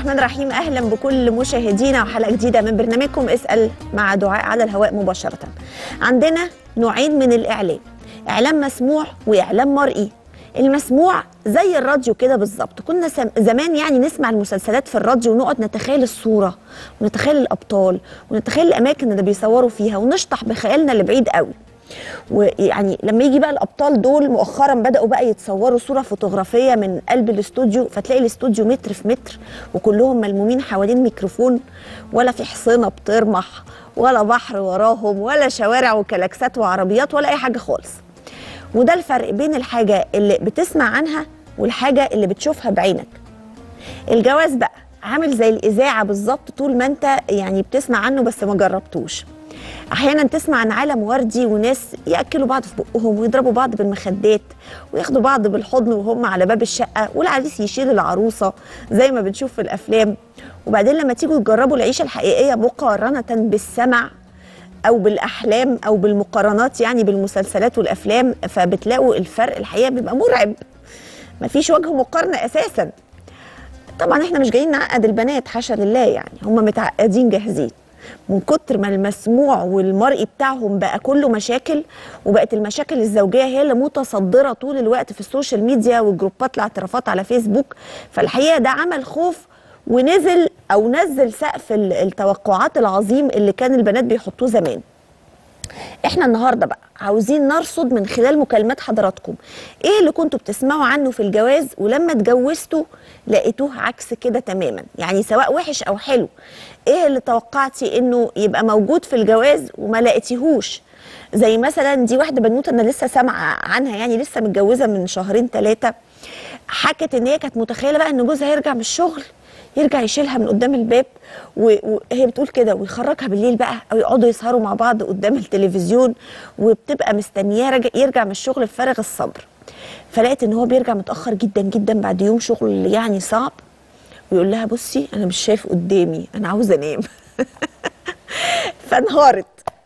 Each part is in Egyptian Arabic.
الرحمن الرحيم اهلا بكل مشاهدينا وحلقه جديده من برنامجكم اسال مع دعاء على الهواء مباشره. عندنا نوعين من الاعلام، اعلام مسموع واعلام مرئي. المسموع زي الراديو كده بالظبط، كنا سم- زمان يعني نسمع المسلسلات في الراديو ونقعد نتخيل الصوره ونتخيل الابطال ونتخيل الاماكن اللي بيصوروا فيها ونشطح بخيالنا لبعيد قوي. ويعني لما يجي بقى الابطال دول مؤخرا بداوا بقى يتصوروا صوره فوتوغرافيه من قلب الاستوديو فتلاقي الاستوديو متر في متر وكلهم ملمومين حوالين ميكروفون ولا في حصينه بترمح ولا بحر وراهم ولا شوارع وكلاكسات وعربيات ولا اي حاجه خالص وده الفرق بين الحاجه اللي بتسمع عنها والحاجه اللي بتشوفها بعينك الجواز بقى عامل زي الاذاعه بالظبط طول ما انت يعني بتسمع عنه بس ما جربتوش احيانا تسمع عن عالم وردي وناس ياكلوا بعض في بقهم ويضربوا بعض بالمخدات وياخدوا بعض بالحضن وهم على باب الشقه والعريس يشيل العروسه زي ما بنشوف في الافلام وبعدين لما تيجوا تجربوا العيشه الحقيقيه مقارنه بالسمع او بالاحلام او بالمقارنات يعني بالمسلسلات والافلام فبتلاقوا الفرق الحقيقه بيبقى مرعب مفيش وجه مقارنه اساسا طبعا احنا مش جايين نعقد البنات حاشا لله يعني هم متعقدين جاهزين من كتر ما المسموع والمرئي بتاعهم بقى كله مشاكل وبقت المشاكل الزوجيه هي اللي متصدره طول الوقت في السوشيال ميديا وجروبات الاعترافات على فيسبوك فالحقيقه ده عمل خوف ونزل او نزل سقف ال- التوقعات العظيم اللي كان البنات بيحطوه زمان احنا النهارده بقى عاوزين نرصد من خلال مكالمات حضراتكم ايه اللي كنتوا بتسمعوا عنه في الجواز ولما اتجوزتوا لقيتوه عكس كده تماما يعني سواء وحش او حلو ايه اللي توقعتي انه يبقى موجود في الجواز وما لقيتيهوش زي مثلا دي واحده بنوته انا لسه سامعه عنها يعني لسه متجوزه من شهرين ثلاثه حكت ان هي كانت متخيله بقى ان جوزها هيرجع من الشغل يرجع يشيلها من قدام الباب و- وهي بتقول كده ويخرجها بالليل بقى او يقعدوا يسهروا مع بعض قدام التلفزيون وبتبقى مستنياه رجع يرجع من الشغل بفارغ الصبر فلقيت ان هو بيرجع متاخر جدا جدا بعد يوم شغل يعني صعب ويقول لها بصي انا مش شايف قدامي انا عاوزه انام فانهارت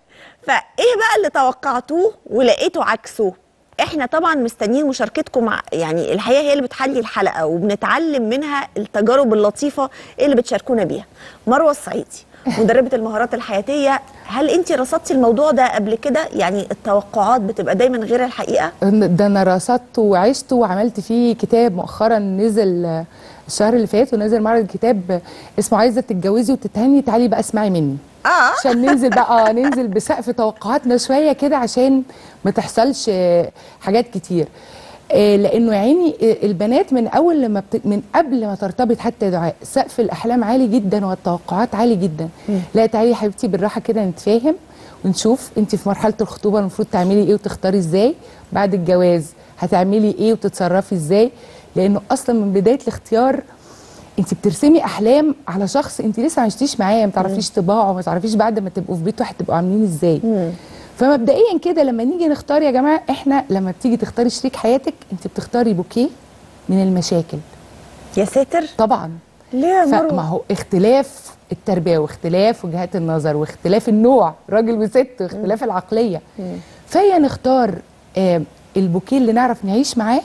فايه بقى اللي توقعتوه ولقيته عكسه احنا طبعا مستنيين مشاركتكم مع يعني الحقيقه هي اللي بتحلي الحلقه وبنتعلم منها التجارب اللطيفه اللي بتشاركونا بيها مروه الصعيدي مدربه المهارات الحياتيه هل انت رصدتي الموضوع ده قبل كده يعني التوقعات بتبقى دايما غير الحقيقه ده انا رصدته وعشته وعملت فيه كتاب مؤخرا نزل آه، الشهر اللي فات ونزل معرض كتاب اسمه عايزه تتجوزي وتتهني تعالي بقى اسمعي مني اه عشان ننزل بقى آه، ننزل بسقف توقعاتنا شويه كده عشان ما تحصلش آه، حاجات كتير آه، لانه يا عيني آه، البنات من اول لما بت... من قبل ما ترتبط حتى يا دعاء سقف الاحلام عالي جدا والتوقعات عالي جدا لا تعالي يا حبيبتي بالراحه كده نتفاهم ونشوف انت في مرحله الخطوبه المفروض تعملي ايه وتختاري ازاي بعد الجواز هتعملي ايه وتتصرفي ازاي لانه اصلا من بدايه الاختيار انت بترسمي احلام على شخص انت لسه ما عشتيش معاه ما تعرفيش طباعه ما تعرفيش بعد ما تبقوا في بيت واحد تبقوا عاملين ازاي فمبدئيا كده لما نيجي نختار يا جماعه احنا لما بتيجي تختاري شريك حياتك انت بتختاري بوكيه من المشاكل يا ساتر طبعا ليه يا فما مروه هو اختلاف التربيه واختلاف وجهات النظر واختلاف النوع راجل وست واختلاف العقليه فهي نختار آه البوكيه اللي نعرف نعيش معاه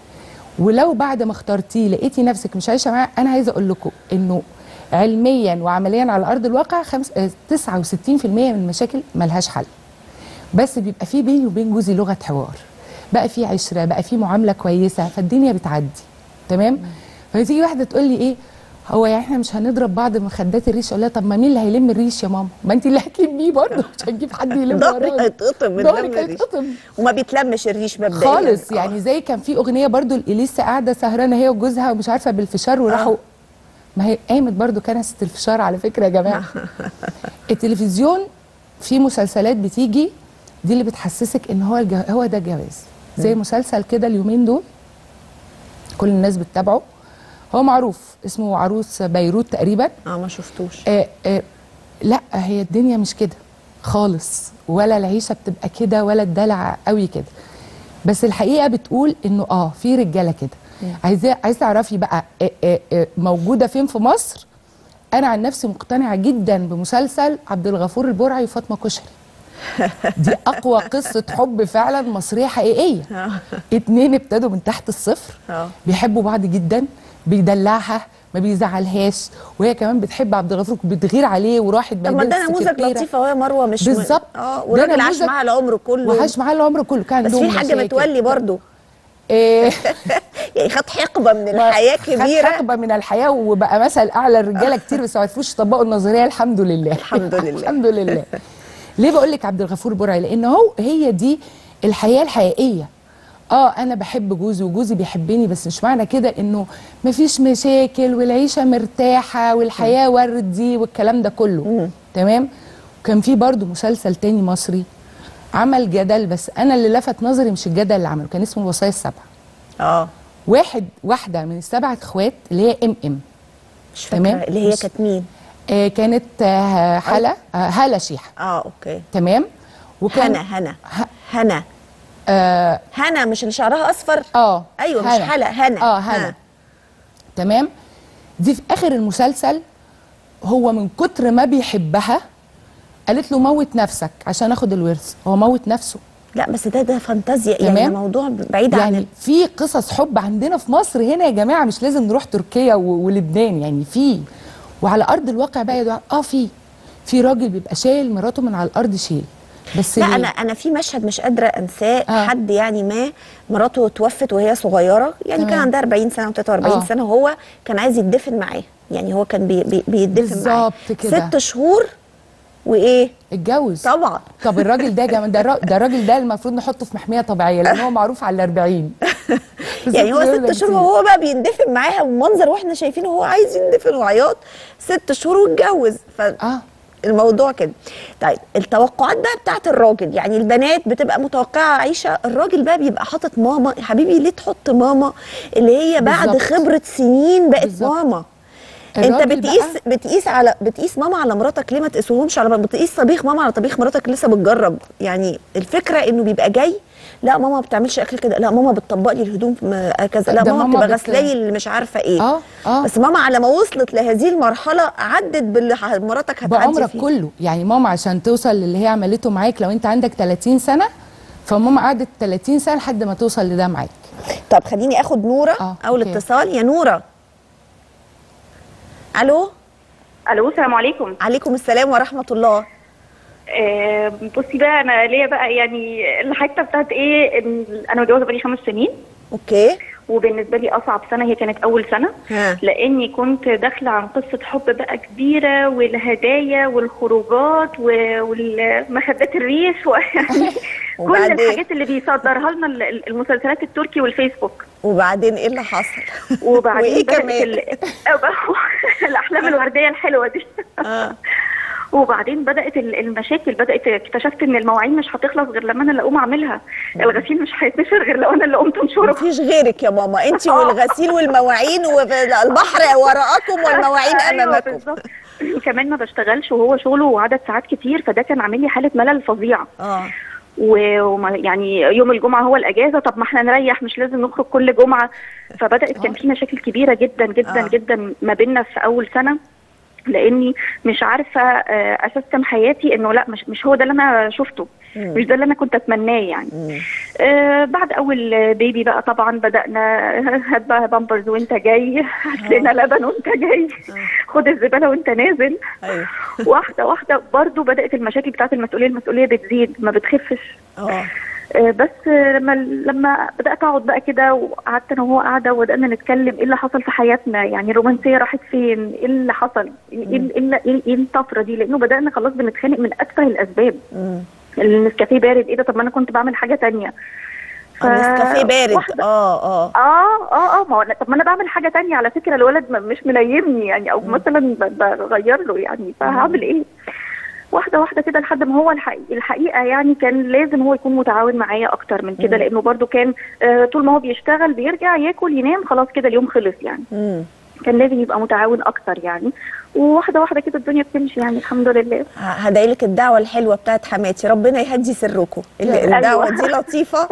ولو بعد ما اخترتيه لقيتي نفسك مش عايشه معاه انا عايزه اقول لكم انه علميا وعمليا على ارض الواقع خمس آه 69% من المشاكل ملهاش حل بس بيبقى في بيني وبين جوزي لغه حوار بقى في عشره بقى في معامله كويسه فالدنيا بتعدي تمام فتيجي واحده تقول لي ايه هو يعني احنا مش هنضرب بعض مخدات الريش اقول لها طب ما مين اللي هيلم الريش يا ماما ما انت اللي هتلميه برضه مش هنجيب حد يلم ضهري ورانا هيتقطم من ضهرك لم الريش. هيتقطم وما بيتلمش الريش مبدئيا خالص آه. يعني زي كان في اغنيه برضو اليسا قاعده سهرانه هي وجوزها ومش عارفه بالفشار وراحوا ما هي قامت برضو كنسه الفشار على فكره يا جماعه التلفزيون في مسلسلات بتيجي دي اللي بتحسسك ان هو الجو... هو ده الجواز زي مسلسل كده اليومين دول كل الناس بتتابعه هو معروف اسمه عروس بيروت تقريبا اه ما شفتوش آه آه لا هي الدنيا مش كده خالص ولا العيشه بتبقى كده ولا الدلع قوي كده بس الحقيقه بتقول انه اه في رجاله كده عايزه عايزه تعرفي بقى آه آه آه موجوده فين في مصر انا عن نفسي مقتنعه جدا بمسلسل عبد الغفور البرعي وفاطمه كشري دي اقوى قصه حب فعلا مصريه حقيقيه اتنين ابتدوا من تحت الصفر آه. بيحبوا بعض جدا بيدلعها ما بيزعلهاش وهي كمان بتحب عبد الغفور بتغير عليه وراحت طب ما ده نموذج لطيف اهو يا مروه مش بالظبط. اه ده والراجل عاش نموذج- معاها العمر كله وعاش معاه العمر كله كان بس عندهم في حاجه مشاكل. متولي برضه إيه يعني خد حقبه من الحياه خد كبيره حقبه من الحياه وبقى مثل اعلى الرجاله كتير بس ما عرفوش يطبقوا النظريه الحمد لله الحمد لله. الحمد لله ليه بقول لك عبد الغفور برعي لان هو هي دي الحياه الحقيقيه اه انا بحب جوزي وجوزي بيحبني بس مش معنى كده انه مفيش مشاكل والعيشه مرتاحه والحياه وردي والكلام ده كله تمام وكان في برضو مسلسل تاني مصري عمل جدل بس انا اللي لفت نظري مش الجدل اللي عمله كان اسمه الوصايا السبعه اه واحد واحده من السبع اخوات اللي هي ام ام مش فاكره تمام. اللي هي بص. كانت مين آه كانت آه هلا آه هلا شيحه اه اوكي تمام وكان هنا هنا ه- هنا اه, هنا مش اللي شعرها اصفر آه ايوه مش هنا. حلا هنا اه هنا ها. تمام دي في اخر المسلسل هو من كتر ما بيحبها قالت له موت نفسك عشان اخد الورث هو موت نفسه لا بس ده ده فانتازيا يعني تمام. موضوع بعيد عن يعني في قصص حب عندنا في مصر هنا يا جماعه مش لازم نروح تركيا و- ولبنان يعني في وعلى ارض الواقع بقى يا دعاء اه في في راجل بيبقى شايل مراته من على الارض شيل بس لا ليه؟ انا انا في مشهد مش قادره انساه آه. حد يعني ما مراته توفت وهي صغيره يعني كان تمام. عندها 40 سنه و43 آه. سنه وهو كان عايز يتدفن معاه يعني هو كان بي بي بيتدفن معاه بالظبط كده. ست شهور وايه اتجوز طبعا طب الراجل ده جم... ده, الر- ده الراجل ده المفروض نحطه في محميه طبيعيه لان هو معروف على ال 40 يعني هو ست شهور وهو بقى بيندفن معاها ومنظر واحنا شايفينه هو عايز يندفن وعياط ست شهور واتجوز ف اه الموضوع كده طيب التوقعات بقى بتاعت الراجل يعني البنات بتبقى متوقعه عيشه الراجل بقى بيبقى حاطط ماما يا حبيبي ليه تحط ماما اللي هي بعد بالظبط. خبره سنين بقت بالظبط. ماما انت الراجل بتقيس بقى- بتقيس على بتقيس ماما على مراتك ليه ما تقيسوهمش على بتقيس طبيخ ماما على طبيخ مراتك لسه بتجرب يعني الفكره انه بيبقى جاي لا ماما ما بتعملش اكل كده لا ماما بتطبق لي الهدوم م- كذا لا ده ماما ماما بتبقى بت- غسله لي اللي مش عارفه ايه اه اه بس ماما على ما وصلت لهذه المرحله عدت باللي ح- مراتك هتعدي بعمرك فيه كله يعني ماما عشان توصل للي هي عملته معاك لو انت عندك 30 سنه فماما قعدت 30 سنه لحد ما توصل لده معاك طب خليني اخد نوره آه، اول أوكي. اتصال يا نوره الو الو السلام عليكم عليكم السلام ورحمه الله آه بصي بقى انا ليا بقى يعني الحته بتاعت ايه إن انا متجوزه بقالي خمس سنين اوكي وبالنسبه لي اصعب سنه هي كانت اول سنه ها. لاني كنت داخله عن قصه حب بقى كبيره والهدايا والخروجات و- والمخدات الريش ويعني كل وبعدين؟ الحاجات اللي بيصدرها لنا ال- ال- المسلسلات التركي والفيسبوك وبعدين ايه اللي حصل وبعدين وايه بدأت كمان ال- الاحلام الورديه الحلوه دي آه. وبعدين بدات ال- المشاكل بدات اكتشفت ان المواعين مش هتخلص غير لما انا اللي اقوم اعملها الغسيل مش هيتنشر غير لو انا اللي قمت انشره مفيش غيرك يا ماما انت والغسيل والمواعين والبحر وراءكم والمواعين أيوة امامكم بالظبط. كمان ما بشتغلش وهو شغله عدد ساعات كتير فده كان عامل لي حاله ملل فظيعه اه و- وما يعني يوم الجمعه هو الاجازه طب ما احنا نريح مش لازم نخرج كل جمعه فبدات كان في مشاكل كبيره جدا جدا آه. جدا ما بيننا في اول سنه لاني مش عارفه آه، اسستم حياتي انه لا مش مش هو ده اللي انا شفته مم. مش ده اللي انا كنت اتمناه يعني مم. آه بعد اول بيبي بقى طبعا بدانا هات بقى بامبرز وانت جاي هات لنا لبن وانت جاي خد الزباله وانت نازل ايوه واحده واحده برضو بدات المشاكل بتاعت المسؤوليه المسؤوليه بتزيد ما بتخفش اه آه، بس آه، لما لما بدات اقعد بقى كده وقعدت انا وهو قاعده وبدانا نتكلم ايه اللي حصل في حياتنا يعني الرومانسيه راحت فين ايه اللي حصل ايه ايه إيه- إيه- إيه الطفره دي لانه بدانا خلاص بنتخانق من اتفه الاسباب مم. النسكافيه بارد ايه ده طب ما انا كنت بعمل حاجه تانية ف- النسكافيه بارد واحدة- اه اه اه اه اه ما هو أنا- طب ما انا بعمل حاجه تانية على فكره الولد م- مش منيمني يعني او مثلا ب- بغير له يعني فهعمل ايه واحده واحده كده لحد ما هو الحقيقة, الحقيقه يعني كان لازم هو يكون متعاون معايا اكتر من كده لانه برضو كان آه طول ما هو بيشتغل بيرجع ياكل ينام خلاص كده اليوم خلص يعني مم. كان لازم يبقى متعاون اكتر يعني وواحده واحده كده الدنيا بتمشي يعني الحمد لله هدعيلك الدعوة الحلوة بتاعت حماتي ربنا يهدي سركم ال- أيوة. الدعوة دي لطيفة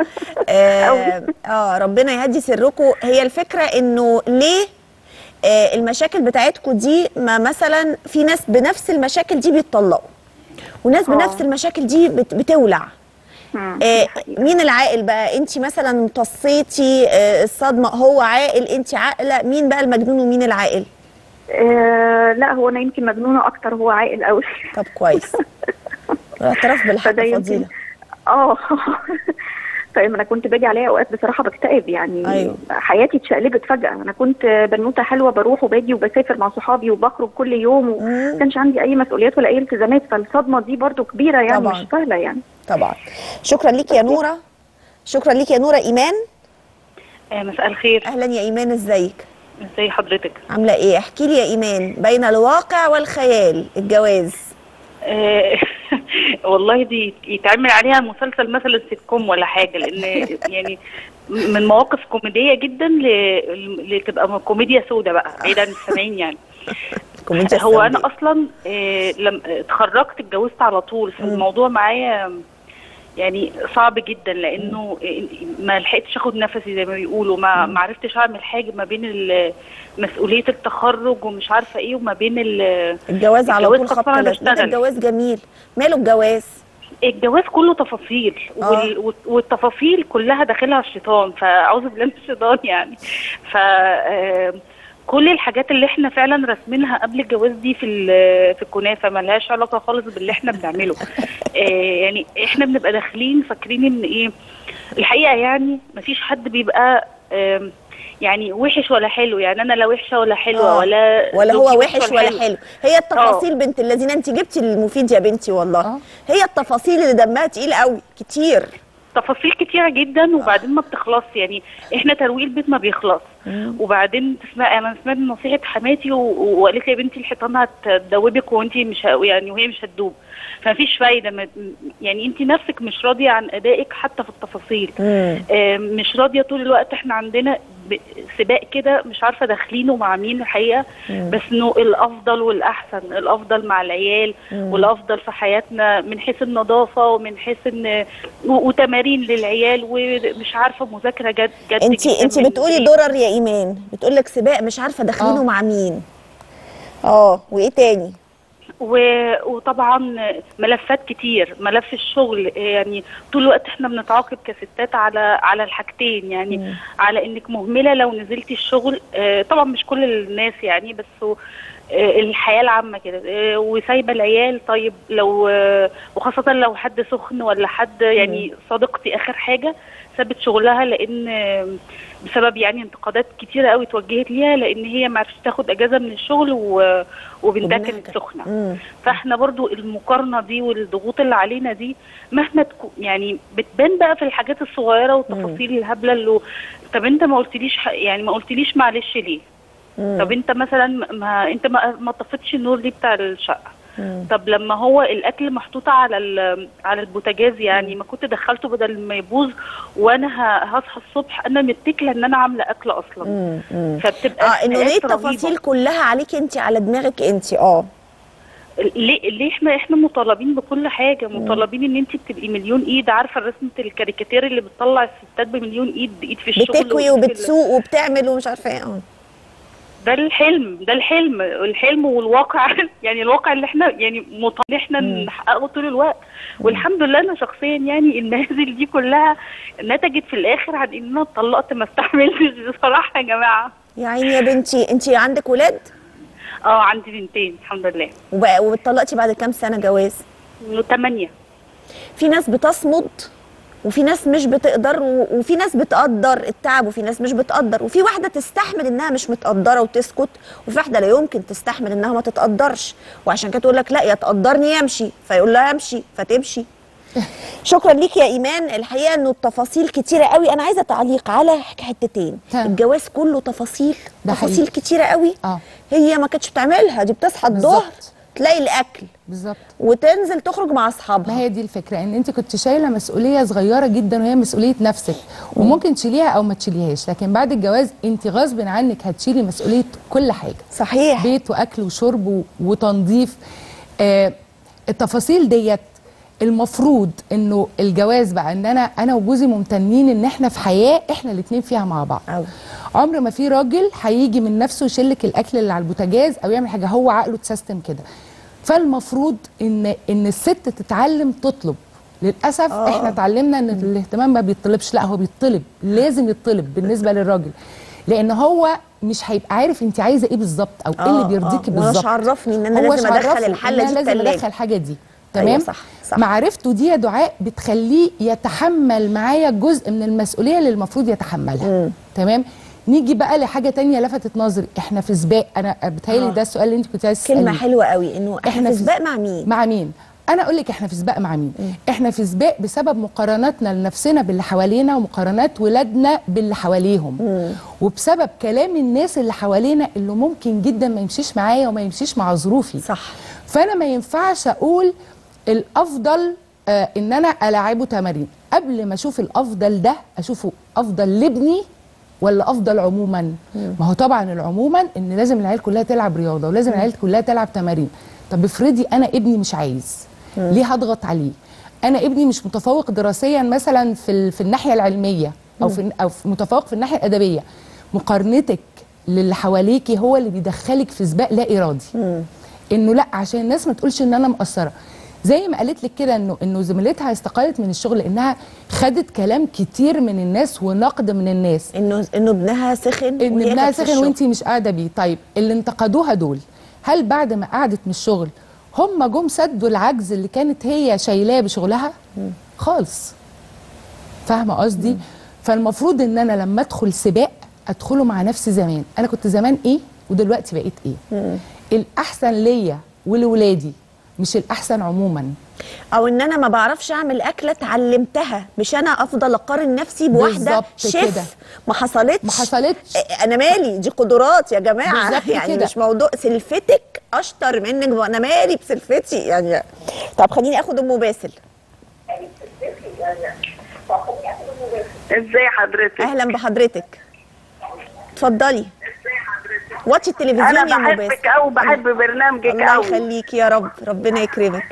آه, اه ربنا يهدي سركم هي الفكرة انه ليه آه المشاكل بتاعتكم دي ما مثلا في ناس بنفس المشاكل دي بيتطلقوا وناس آه. بنفس المشاكل دي بت بتولع مم، آه دي حقيقة. مين العاقل بقى انت مثلا امتصيتي آه الصدمة هو عاقل انت عاقلة مين بقى المجنون ومين العاقل آه لا هو انا يمكن مجنونه اكتر هو عاقل قوي طب كويس الاعتراف بالحق فده يمكن فضيله اه طيب انا كنت باجي عليا اوقات بصراحه بكتئب يعني أيوة. حياتي اتشقلبت فجاه انا كنت بنوته حلوه بروح وباجي وبسافر مع صحابي وبخرج كل يوم وما مم. كانش عندي اي مسؤوليات ولا اي التزامات فالصدمه دي برضو كبيره يعني طبعاً. مش سهله يعني طبعا شكرا ليك يا نوره شكرا ليك يا نوره ايمان آه، مساء الخير اهلا يا ايمان ازيك ازي حضرتك عامله ايه احكي لي يا ايمان بين الواقع والخيال الجواز آه، والله دي يتعمل عليها مسلسل مثلا السيت كوم ولا حاجه لان يعني من مواقف كوميديه جدا ل- لتبقى كوميديا سودة بقى بعيد عن السامعين يعني كوميديا هو انا السوداء. اصلا آه، لما اتخرجت اتجوزت على طول فالموضوع معايا يعني صعب جدا لانه ما لحقتش اخد نفسي زي ما بيقولوا ما ما عرفتش اعمل حاجه ما بين ال- مسؤوليه التخرج ومش عارفه ايه وما بين ال- الجواز على الجواز طول خاصة خط أنا ثلاث لا بشتغل. الجواز جميل ماله الجواز الجواز كله تفاصيل آه. وال... وال- والتفاصيل كلها داخلها الشيطان فاعوذ بالله من الشيطان يعني ف آه، كل الحاجات اللي احنا فعلا راسمينها قبل الجواز دي في ال- في الكنافه ملهاش علاقه خالص باللي احنا بنعمله آه، يعني احنا بنبقى داخلين فاكرين ان ايه الحقيقه يعني مفيش حد بيبقى آم، يعني وحش ولا حلو يعني انا لا وحشه ولا حلوه آه. ولا ولا زوجي هو وحش ولا حلو هي التفاصيل بنت الذين انت جبتي المفيد يا بنتي والله آه. هي التفاصيل اللي دمها تقيل قوي كتير تفاصيل كتيرة جدا وبعدين ما بتخلص يعني احنا ترويق البيت ما بيخلص وبعدين تسمع انا سمعت نصيحة حماتي و- وقالت لي يا بنتي الحيطان هتدوبك وانت مش ه- يعني وهي مش هتدوب فمفيش فايدة ما- يعني انت نفسك مش راضية عن ادائك حتى في التفاصيل مم. آم، مش راضية طول الوقت احنا عندنا ب- سباق كده مش عارفة داخلينه مع مين الحقيقة بس انه الافضل والاحسن الافضل مع العيال والافضل في حياتنا من حيث النظافة ومن حيث ان و- وتمارين للعيال ومش عارفة مذاكرة جد جد انت جدا انت من بتقولي البيت. درر يا ايمان بتقول لك سباق مش عارفه داخلينه آه. مع مين اه وايه تاني و- وطبعا ملفات كتير ملف الشغل يعني طول الوقت احنا بنتعاقب كستات على على الحاجتين يعني مم. على انك مهمله لو نزلتي الشغل آه، طبعا مش كل الناس يعني بس هو، آه، الحياه العامه كده آه، وسايبه العيال طيب لو آه، وخاصه لو حد سخن ولا حد يعني صديقتي اخر حاجه سابت شغلها لان آه، بسبب يعني انتقادات كتيره قوي اتوجهت ليها لان هي ما عرفتش تاخد اجازه من الشغل و- وبنتها وابنها كانت كان- سخنه مم. فاحنا برضو المقارنه دي والضغوط اللي علينا دي مهما تكون يعني بتبان بقى في الحاجات الصغيره والتفاصيل الهبله اللي طب انت ما قلتليش ح- يعني ما قلتليش معلش ليه مم. طب انت مثلا ما انت ما, ما طفيتش النور ليه بتاع الشقه مم. طب لما هو الاكل محطوط على ال- على البوتاجاز يعني ما كنت دخلته بدل ما يبوظ وانا ه- هصحى الصبح انا متكله ان انا عامله اكل اصلا مم. مم. فبتبقى اه انه ليه خناقات رهيبة. التفاصيل كلها عليك انت على دماغك انت اه ليه ليه احنا احنا مطالبين بكل حاجه مطالبين ان انت بتبقي مليون ايد عارفه رسمه الكاريكاتير اللي بتطلع الستات بمليون ايد ايد في الشغل بتكوي وإيد في ال- وبتسوق وبتعمل ومش عارفه ايه اه ده الحلم ده الحلم الحلم والواقع يعني الواقع اللي احنا يعني مطالب احنا نحققه طول الوقت والحمد لله انا شخصيا يعني المهازل دي كلها نتجت في الاخر عن ان انا اتطلقت ما استحملتش بصراحه يا جماعه يا عيني يا بنتي انت عندك ولاد اه عندي بنتين الحمد لله وبقى واتطلقتي بعد كام سنه جواز ثمانيه في ناس بتصمد وفي ناس مش بتقدر و- وفي ناس بتقدر التعب وفي ناس مش بتقدر وفي واحده تستحمل انها مش متقدره وتسكت وفي واحده لا يمكن تستحمل انها ما تتقدرش وعشان كده تقول لك لا يا تقدرني يمشي فيقول لها امشي فتمشي شكرا ليك يا ايمان الحقيقه انه التفاصيل كتيره قوي انا عايزه تعليق على حتتين تمام. الجواز كله تفاصيل ده تفاصيل حقيقي. كتيره قوي اه هي ما كانتش بتعملها دي بتصحى الظهر بالظبط. تلاقي الاكل بالظبط وتنزل تخرج مع اصحابها ما هي دي الفكره ان انت كنت شايله مسؤوليه صغيره جدا وهي مسؤوليه نفسك وممكن تشيليها او ما تشيليهاش لكن بعد الجواز انت غصب عنك هتشيلي مسؤوليه كل حاجه صحيح بيت واكل وشرب و- وتنظيف آه التفاصيل ديت المفروض انه الجواز بقى ان انا انا وجوزي ممتنين ان احنا في حياه احنا الاثنين فيها مع بعض أوي. عمر ما في راجل هيجي من نفسه يشيلك الاكل اللي على البوتاجاز او يعمل حاجه هو عقله اتسيستم كده فالمفروض ان ان الست تتعلم تطلب للاسف آه. احنا اتعلمنا ان الاهتمام ما بيطلبش لا هو بيطلب لازم يطلب بالنسبه للراجل لان هو مش هيبقى عارف انت عايزه ايه بالظبط او ايه اللي آه، بيرضيكي آه. بالظبط ومش عرفني إن أنا هو لازم مش أدخل عرفني الحلة إن دي أنا لازم التلاجة. ادخل الحاجه دي أيوة تمام صح، صح. معرفته دي يا دعاء بتخليه يتحمل معايا جزء من المسؤوليه اللي المفروض يتحملها تمام نيجي بقى لحاجه تانية لفتت نظري احنا في سباق انا بتهيألي آه. ده السؤال اللي انت كنت عايز كلمه تسأليه. حلوه قوي انه احنا إحنا في في- سباق مع مين مع مين انا اقول لك احنا في سباق مع مين احنا في سباق بسبب مقارناتنا لنفسنا باللي حوالينا ومقارنات ولادنا باللي حواليهم وبسبب كلام الناس اللي حوالينا اللي ممكن جدا ما يمشيش معايا وما يمشيش مع ظروفي صح فانا ما ينفعش اقول الافضل آه ان انا العبه تمارين قبل ما اشوف الافضل ده اشوفه افضل لابني ولا افضل عموما ما هو طبعا العموما ان لازم العيال كلها تلعب رياضه ولازم العيال كلها تلعب تمارين طب افرضي انا ابني مش عايز ليه هضغط عليه انا ابني مش متفوق دراسيا مثلا في ال- في الناحيه العلميه او في او في متفوق في الناحيه الادبيه مقارنتك للي حواليكي هو اللي بيدخلك في سباق لا ارادي انه لا عشان الناس ما تقولش ان انا مقصره زي ما قالت لك كده انه انه زميلتها استقالت من الشغل لانها خدت كلام كتير من الناس ونقد من الناس انه انه ابنها سخن ان وهي ابنها كانت في سخن الشغل. وانت مش قاعده بيه طيب اللي انتقدوها دول هل بعد ما قعدت من الشغل هم جم سدوا العجز اللي كانت هي شايلاه بشغلها خالص فاهمه قصدي فالمفروض ان انا لما ادخل سباق ادخله مع نفسي زمان انا كنت زمان ايه ودلوقتي بقيت ايه الاحسن ليا ولولادي مش الاحسن عموما او ان انا ما بعرفش اعمل اكله اتعلمتها مش انا افضل اقارن نفسي بواحده بالظبط شيف كده. ما حصلتش ما حصلتش. إيه، انا مالي دي قدرات يا جماعه بالظبط يعني كده. مش موضوع سلفتك اشطر منك وانا مالي بسلفتي يعني طب خليني اخد ام باسل ازاي حضرتك اهلا بحضرتك اتفضلي واتش التلفزيون انا يا ام باسل بحبك قوي بحب برنامجك الله قوي يخليك يا رب ربنا يكرمك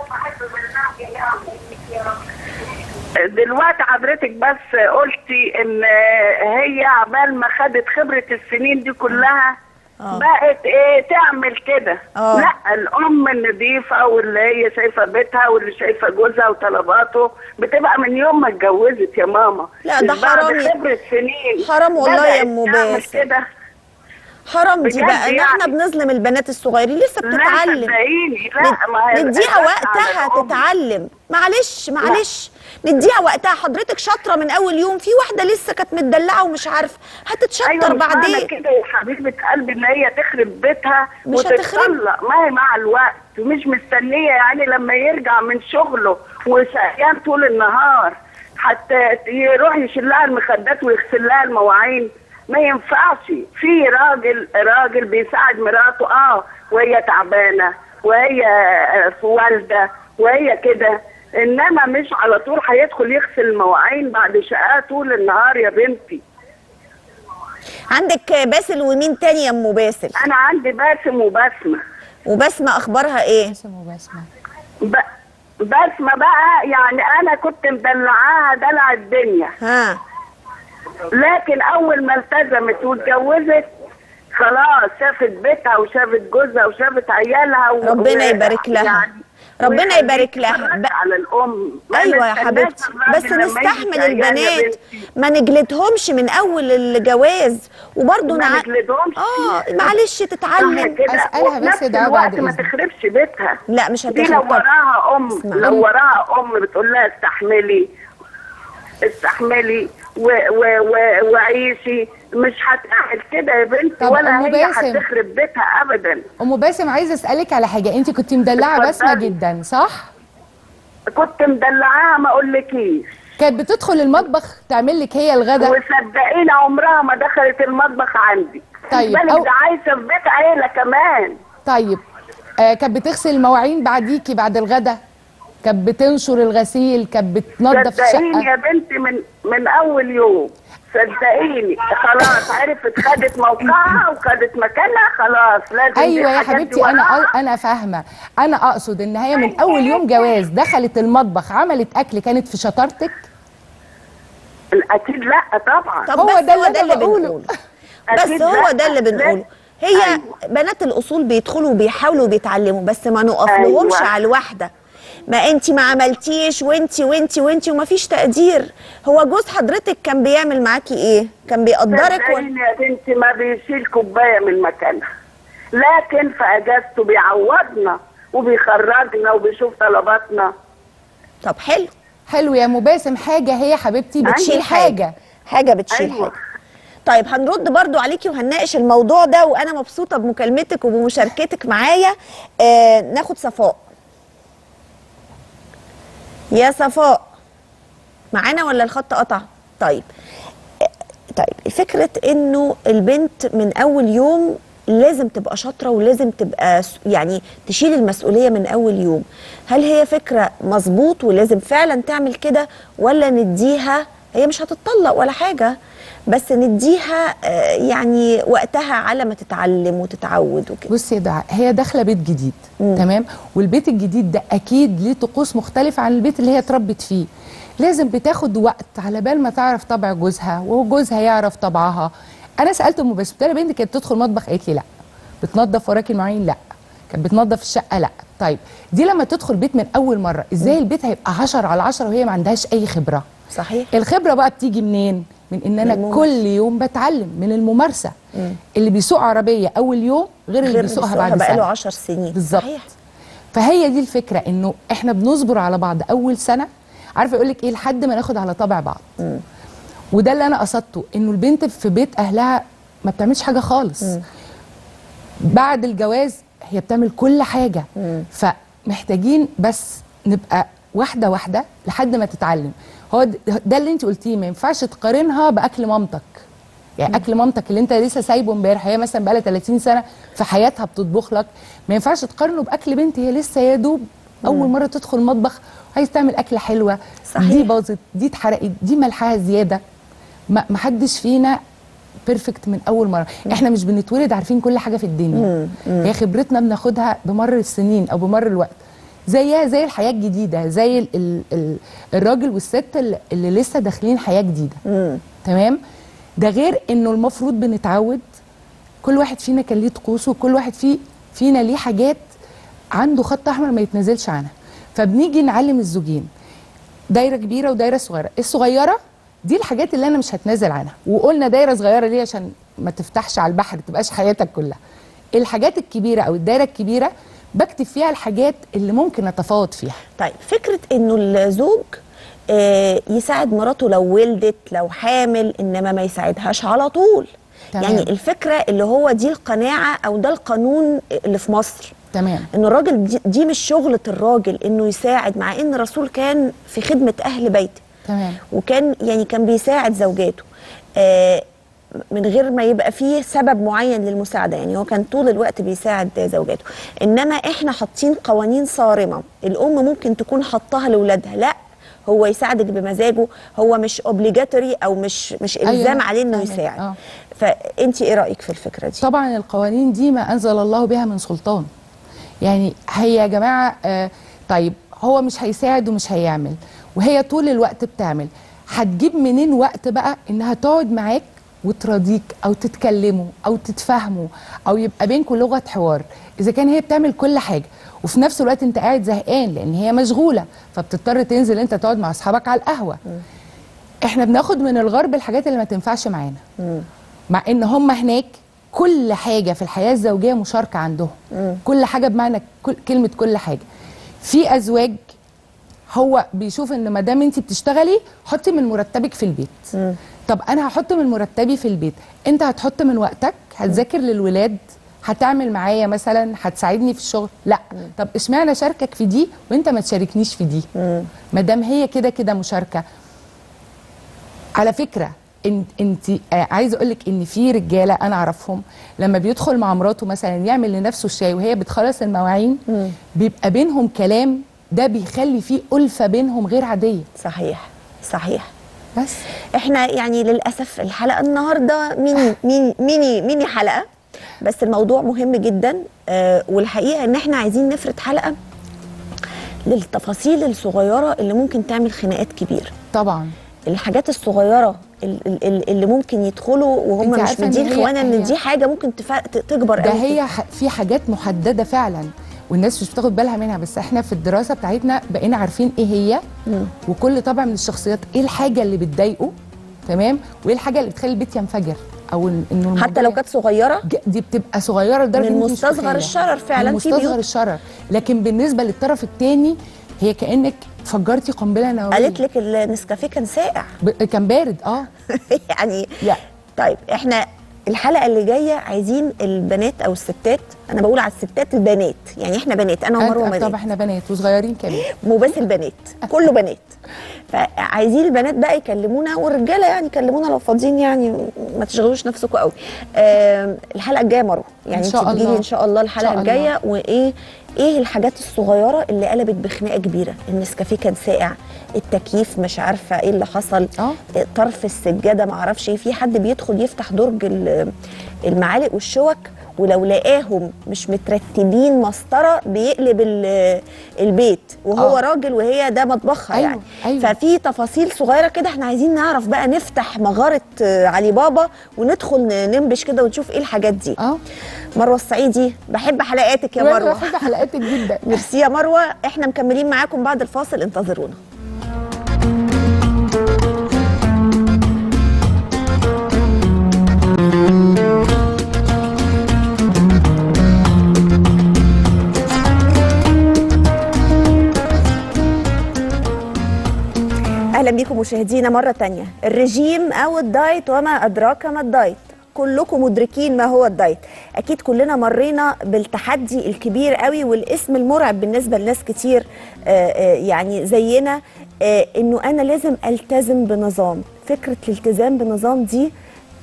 دلوقتي حضرتك بس قلتي ان هي عبال ما خدت خبرة السنين دي كلها آه. بقت ايه تعمل كده آه. لا الام النظيفه واللي هي شايفه بيتها واللي شايفه جوزها وطلباته بتبقى من يوم ما اتجوزت يا ماما لا، ده مش بعد حرام يا- خبرة سنين حرام والله يا بدأت أم تعمل باسل. كده حرام دي بجد بقى ان احنا يعني. بنظلم البنات الصغيرين لسه لا بتتعلم صدقيني لا ما هي نديها الأساس على وقتها الأم. تتعلم معلش معلش نديها وقتها حضرتك شاطره من اول يوم في واحده لسه كانت متدلعه ومش عارفه هتتشطر ايوه مش معنى بعدين كده يا حبيبه قلبي ان هي تخرب بيتها مش هتخرب. وتتطلق ما هي مع الوقت مش مستنيه يعني لما يرجع من شغله وسقيان طول النهار حتى يروح يشيل لها المخدات ويغسل لها المواعين ما ينفعش في راجل راجل بيساعد مراته اه وهي تعبانه وهي آه، في والده وهي كده انما مش على طول هيدخل يغسل المواعين بعد شقاه طول النهار يا بنتي عندك باسل ومين تاني يا ام باسل انا عندي باسم وبسمه وبسمه اخبارها ايه بسمة وبسمة ب... بسمه بقى يعني انا كنت مدلعاها دلع الدنيا ها لكن اول ما التزمت واتجوزت خلاص شافت بيتها وشافت جوزها وشافت عيالها و... ربنا يبارك لها. ربنا ويخليك يبارك لها. تتفرج ب- على الام ما ايوه يا نستناش حبيبتي الراجل بس لما يجي نستحمل عيال يا البنات بنتي. ما نجلدهمش من اول الجواز وبرضه ما نع... نجلدهمش اه معلش صح تتعلم كده أسألها وفي بس نفس ده الوقت بعد ما إذنك. تخربش بيتها لا مش دي لو هتخرب طبعا وراها ام اسمع. لو وراها ام بتقول لها استحملي استحملي و و و وعيشي مش هتعمل كده يا بنتي طب ولا أم هي باسم. هتخرب بيتها ابدا ام باسم عايزه اسالك على حاجه انت كنت مدلعه بسمه اتفضلي. جدا صح كنت مدلعاها ما اقولكيش كانت بتدخل المطبخ تعمل لك هي الغدا وصدقيني عمرها ما دخلت المطبخ عندي طيب، بالك أو- ده عايشه في بيت عيله كمان طيب آه كانت بتغسل المواعين بعديكي بعد الغدا كانت بتنشر الغسيل كانت بتنظف صدقيني الشقه يا بنتي من من اول يوم صدقيني خلاص عرفت خدت موقعها وخدت مكانها خلاص لازم دي ايوه يا حاجات حبيبتي انا وراها. أ- انا فاهمه انا اقصد ان هي من اول يوم جواز دخلت المطبخ عملت اكل كانت في شطارتك اكيد لا طبعا طب هو بس ده هو اللي ده أنا اللي بقوله. بنقوله أكيد بس هو لا. ده اللي بنقوله هي أيوة. بنات الاصول بيدخلوا وبيحاولوا وبيتعلموا بس ما نقف أيوة. لهمش على الواحده ما انت ما عملتيش وانت وانت وانت ومفيش تقدير هو جوز حضرتك كان بيعمل معاكي ايه كان بيقدرك ولا صدقيني يا بنتي ما بيشيل كوبايه من مكانها لكن في اجازته بيعوضنا وبيخرجنا وبيشوف طلباتنا طب حلو حلو يا مباسم حاجه هي حبيبتي بتشيل أيوة. حاجه حاجه بتشيل أيوة. حاجه طيب هنرد برضو عليكي وهنناقش الموضوع ده وانا مبسوطه بمكالمتك وبمشاركتك معايا آه ناخد صفاء يا صفاء معانا ولا الخط قطع طيب آه، طيب فكره انه البنت من اول يوم لازم تبقى شاطره ولازم تبقى س- يعني تشيل المسؤوليه من اول يوم هل هي فكره مظبوط ولازم فعلا تعمل كده ولا نديها هي مش هتتطلق ولا حاجه بس نديها آه، يعني وقتها على ما تتعلم وتتعود وكده بصي يا دعاء هي داخله بيت جديد مم. تمام والبيت الجديد ده اكيد ليه طقوس مختلفه عن البيت اللي هي اتربت فيه لازم بتاخد وقت على بال ما تعرف طبع جوزها وجوزها يعرف طبعها انا سالت ام بس قلت لها بنتي كانت تدخل مطبخ قالت لي لا بتنظف وراكي المواعين لا كانت بتنظف الشقه لا طيب دي لما تدخل بيت من اول مره ازاي البيت هيبقى 10 على 10 وهي ما عندهاش اي خبره صحيح الخبره بقى بتيجي منين من ان انا من كل يوم بتعلم من الممارسه اللي بيسوق عربيه اول يوم غير اللي غير بيسوقها بعد بقاله سنه 10 سنين بالظبط صحيح فهي دي الفكره انه احنا بنصبر على بعض اول سنه عارفه يقول لك ايه لحد ما ناخد على طبع بعض وده اللي انا قصدته انه البنت في بيت اهلها ما بتعملش حاجه خالص بعد الجواز هي بتعمل كل حاجه فمحتاجين بس نبقى واحده واحده لحد ما تتعلم هو د- ده اللي انت قلتيه ما ينفعش تقارنها باكل مامتك يعني اكل مامتك اللي انت لسه سايبه امبارح هي مثلا بقالها 30 سنه في حياتها بتطبخ لك ما ينفعش تقارنه باكل بنت هي لسه يا دوب اول مره تدخل المطبخ عايز تعمل اكله حلوه صحيح. دي باظت دي اتحرقت دي ملحها زياده ما ما حدش فينا بيرفكت من اول مره احنا مش بنتولد عارفين كل حاجه في الدنيا هي خبرتنا بناخدها بمر السنين او بمر الوقت زيها زي الحياه الجديده زي ال ال ال الراجل والست اللي, اللي لسه داخلين حياه جديده تمام ده غير انه المفروض بنتعود كل واحد فينا كان ليه طقوسه وكل واحد فيه فينا ليه حاجات عنده خط احمر ما يتنازلش عنها فبنيجي نعلم الزوجين دايره كبيره ودايره صغيره الصغيره دي الحاجات اللي انا مش هتنازل عنها وقلنا دايره صغيره ليه عشان ما تفتحش على البحر تبقاش حياتك كلها الحاجات الكبيره او الدايره الكبيره بكتب فيها الحاجات اللي ممكن اتفاوض فيها طيب فكره انه الزوج آه، يساعد مراته لو ولدت لو حامل انما ما يساعدهاش على طول تمام. يعني الفكره اللي هو دي القناعه او ده القانون اللي في مصر تمام ان الراجل دي, دي مش شغله الراجل انه يساعد مع ان الرسول كان في خدمه اهل بيته تمام وكان يعني كان بيساعد زوجاته آه من غير ما يبقى فيه سبب معين للمساعده يعني هو كان طول الوقت بيساعد زوجاته انما احنا حاطين قوانين صارمه الام ممكن تكون حطاها لاولادها لا هو يساعدك بمزاجه هو مش اوبليجاتوري او مش مش أيوة، الزام عليه انه فاهمك، يساعد آه. فانت ايه رايك في الفكره دي طبعا القوانين دي ما انزل الله بها من سلطان يعني هي يا جماعه آه طيب هو مش هيساعد ومش هيعمل وهي طول الوقت بتعمل هتجيب منين وقت بقى انها تقعد معاك وتراضيك او تتكلموا او تتفاهموا او يبقى بينكم لغه حوار اذا كان هي بتعمل كل حاجه وفي نفس الوقت انت قاعد زهقان لان هي مشغوله فبتضطر تنزل انت تقعد مع اصحابك على القهوه احنا بناخد من الغرب الحاجات اللي ما تنفعش معانا مع ان هم هناك كل حاجه في الحياه الزوجيه مشاركه عندهم كل حاجه بمعنى كل كلمه كل حاجه في ازواج هو بيشوف ان ما دام انت بتشتغلي حطي من مرتبك في البيت طب انا هحط من مرتبي في البيت انت هتحط من وقتك هتذاكر للولاد هتعمل معايا مثلا هتساعدني في الشغل لا طب اشمعنى اشاركك في دي وانت ما تشاركنيش في دي ما دام هي كده كده مشاركه على فكره انت انت آه، عايزه اقول لك ان في رجاله انا اعرفهم لما بيدخل مع مراته مثلا يعمل لنفسه الشاي وهي بتخلص المواعين بيبقى بينهم كلام ده بيخلي فيه ألفة بينهم غير عادية صحيح صحيح بس احنا يعني للاسف الحلقه النهارده ميني ميني ميني ميني حلقه بس الموضوع مهم جدا آه والحقيقه ان احنا عايزين نفرد حلقه للتفاصيل الصغيره اللي ممكن تعمل خناقات كبيره طبعا الحاجات الصغيره ال- ال- ال- اللي ممكن يدخلوا وهم انت مش عارفة إن مدين هي- خوانا ان هي- دي حاجه ممكن تف- ت- تكبر ده قوي هي ح- في حاجات محددة فعلا والناس مش بتاخد بالها منها بس احنا في الدراسه بتاعتنا بقينا عارفين ايه هي وكل طبع من الشخصيات ايه الحاجه اللي بتضايقه تمام وايه الحاجه اللي بتخلي البيت ينفجر او إن- انه حتى الموضوع لو كانت صغيره ج- دي بتبقى صغيره لدرجه من إن أنت مش مستصغر متخيلة. الشرر فعلاً من في مستصغر بيوت. الشرر لكن بالنسبه للطرف الثاني هي كانك فجرتي قنبله نوويه قالت لك النسكافيه كان ساقع ب- كان بارد اه يعني لا طيب احنا الحلقه اللي جايه عايزين البنات او الستات انا بقول على الستات البنات يعني احنا بنات انا ومروه أنت- طب بنات احنا بنات وصغيرين كمان مو بس البنات كله بنات فعايزين البنات بقى يكلمونا والرجاله يعني يكلمونا لو فاضيين يعني ما تشغلوش نفسكم قوي آه الحلقه الجايه مروه يعني إن شاء انت تجيلي الله. ان شاء الله إن الحلقه شاء الجايه وايه ايه الحاجات الصغيره اللي قلبت بخناقه كبيره النسكافيه كان ساقع التكييف مش عارفه ايه اللي حصل اه طرف السجاده ما اعرفش ايه في حد بيدخل يفتح درج ال- المعالق والشوك ولو لقاهم مش مترتبين مسطره بيقلب ال- البيت وهو آه. راجل وهي ده مطبخها أيوة، يعني أيوة. ففي تفاصيل صغيره كده احنا عايزين نعرف بقى نفتح مغاره آه، علي بابا وندخل ن- ننبش كده ونشوف ايه الحاجات دي اه مروه الصعيدي بحب حلقاتك يا وأنا مروه بحب حلقاتك جدا ميرسي يا مروه احنا مكملين معاكم بعد الفاصل انتظرونا اهلا بيكم مشاهدينا مره تانية الرجيم او الدايت وما ادراك ما الدايت كلكم مدركين ما هو الدايت اكيد كلنا مرينا بالتحدي الكبير قوي والاسم المرعب بالنسبه لناس كتير آه، آه، يعني زينا آه، انه انا لازم التزم بنظام فكره الالتزام بنظام دي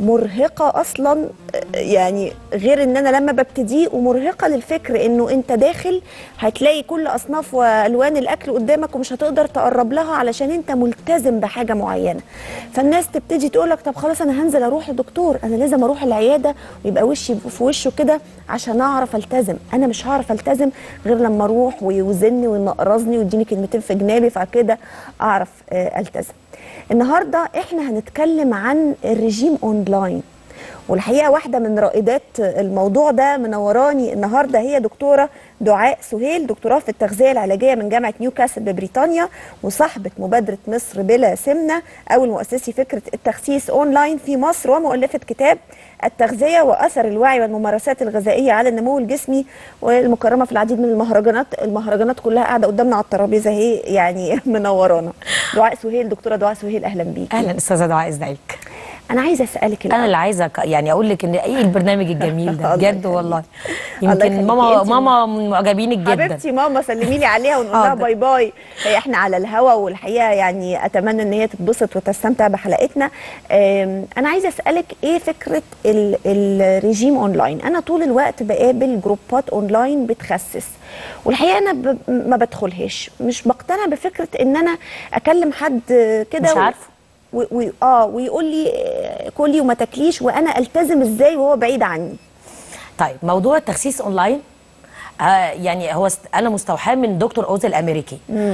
مرهقه اصلا آه، يعني غير ان انا لما ببتديه ومرهقه للفكر انه انت داخل هتلاقي كل اصناف والوان الاكل قدامك ومش هتقدر تقرب لها علشان انت ملتزم بحاجه معينه فالناس تبتدي تقول لك طب خلاص انا هنزل اروح لدكتور انا لازم اروح العياده ويبقى وشي في وشه كده عشان اعرف التزم انا مش هعرف التزم غير لما اروح ويوزني وينقرزني ويديني كلمتين في جنابي فكده اعرف آه، التزم النهارده احنا هنتكلم عن الرجيم اونلاين والحقيقه واحده من رائدات الموضوع ده منوراني النهارده هي دكتوره دعاء سهيل دكتوراه في التغذيه العلاجيه من جامعه نيوكاسل ببريطانيا وصاحبه مبادره مصر بلا سمنه اول مؤسسي فكره التخسيس اونلاين في مصر ومؤلفه كتاب التغذيه واثر الوعي والممارسات الغذائيه على النمو الجسمي والمكرمه في العديد من المهرجانات المهرجانات كلها قاعده قدامنا على الترابيزه اهي يعني منورانا دعاء سهيل دكتوره دعاء سهيل اهلا بيكي اهلا استاذه دعاء ازيك انا عايزه اسالك انا الأول. اللي عايزه ك- يعني اقول لك ان ايه البرنامج الجميل ده الله بجد يخليك. والله الله يمكن يخليكي. ماما أنت- ماما من معجبينك جدا حبيبتي ماما سلمي لي عليها ونقول لها حاضر. باي باي هي احنا على الهوا والحقيقه يعني اتمنى ان هي تتبسط وتستمتع بحلقتنا أم، انا عايزه اسالك ايه فكره ال- الرجيم اونلاين انا طول الوقت بقابل جروبات اونلاين بتخسس والحقيقه انا ب... ما بدخلهاش مش بقتنع بفكره ان انا اكلم حد كده مش عارفه. و... و... اه ويقول لي آه، كلي وما تاكليش وانا التزم ازاي وهو بعيد عني طيب موضوع التخسيس اونلاين آه يعني هو است... انا مستوحاه من دكتور اوز الامريكي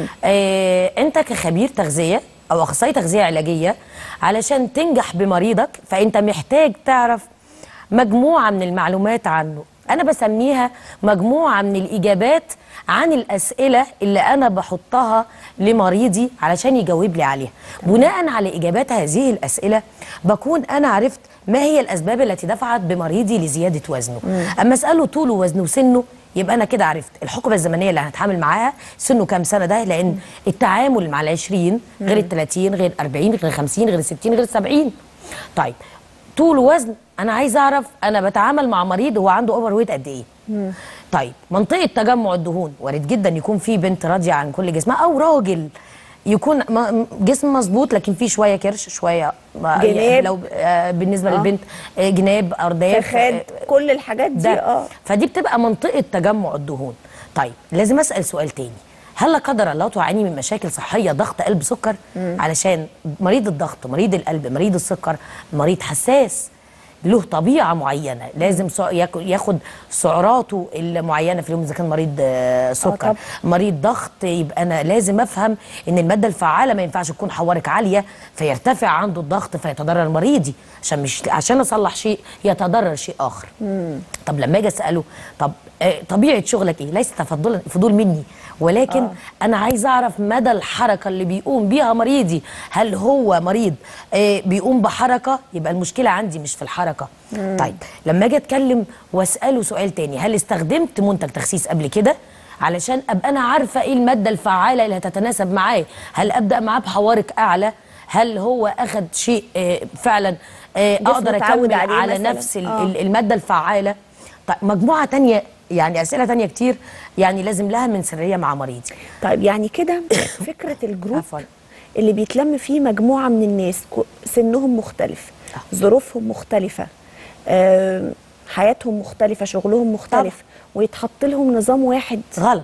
آه انت كخبير تغذيه او اخصائي تغذيه علاجيه علشان تنجح بمريضك فانت محتاج تعرف مجموعه من المعلومات عنه انا بسميها مجموعه من الاجابات عن الاسئله اللي انا بحطها لمريضي علشان يجاوب لي عليها بناء على اجابات هذه الاسئله بكون انا عرفت ما هي الاسباب التي دفعت بمريضي لزياده وزنه اما اساله طوله ووزنه وسنه يبقى انا كده عرفت الحقبه الزمنيه اللي هنتعامل معاها سنه كام سنه ده لان التعامل مع ال20 غير ال30 غير 40 غير 50 غير 60 غير 70 طيب طول وزن انا عايز اعرف انا بتعامل مع مريض هو عنده اوفر ويت قد ايه طيب منطقه تجمع الدهون وارد جدا يكون في بنت راضيه عن كل جسمها او راجل يكون م- جسم مظبوط لكن فيه شويه كرش شويه ما- جناب. يعني لو آه بالنسبه آه. للبنت آه جناب ارداف فخاد آه، كل الحاجات دي ده اه فدي بتبقى منطقه تجمع الدهون طيب لازم اسال سؤال تاني هل لا قدر الله تعاني من مشاكل صحيه ضغط قلب سكر علشان مريض الضغط مريض القلب مريض السكر مريض حساس له طبيعه معينه لازم سع- ياكل- ياخد سعراته المعينه في اليوم اذا كان مريض آه، سكر طبعا. مريض ضغط يبقى انا لازم افهم ان الماده الفعاله ما ينفعش تكون حوارك عاليه فيرتفع عنده الضغط فيتضرر مريضي عشان مش عشان اصلح شيء يتضرر شيء اخر طب لما اجي اساله طب آه، طبيعه شغلك ايه ليس تفضلا فضول مني ولكن آه. انا عايزه اعرف مدى الحركه اللي بيقوم بيها مريضي هل هو مريض آه، بيقوم بحركه يبقى المشكله عندي مش في الحركه مم. طيب لما اجي اتكلم واساله سؤال تاني هل استخدمت منتج تخسيس قبل كده علشان ابقى انا عارفه ايه الماده الفعاله اللي هتتناسب معاه هل ابدا معاه بحوارق اعلى هل هو اخذ شيء آه، فعلا آه، جسمه اقدر اتعود اكمل عليه على مثلاً. نفس ال- آه. ال- الماده الفعاله طيب مجموعه تانية يعني اسئله تانية كتير يعني لازم لها من سريه مع مريضي طيب يعني كده فكره الجروب عفواً. اللي بيتلم فيه مجموعه من الناس كو- سنهم مختلف ظروفهم مختلفه آم، حياتهم مختلفه شغلهم مختلف ويتحط لهم نظام واحد غلط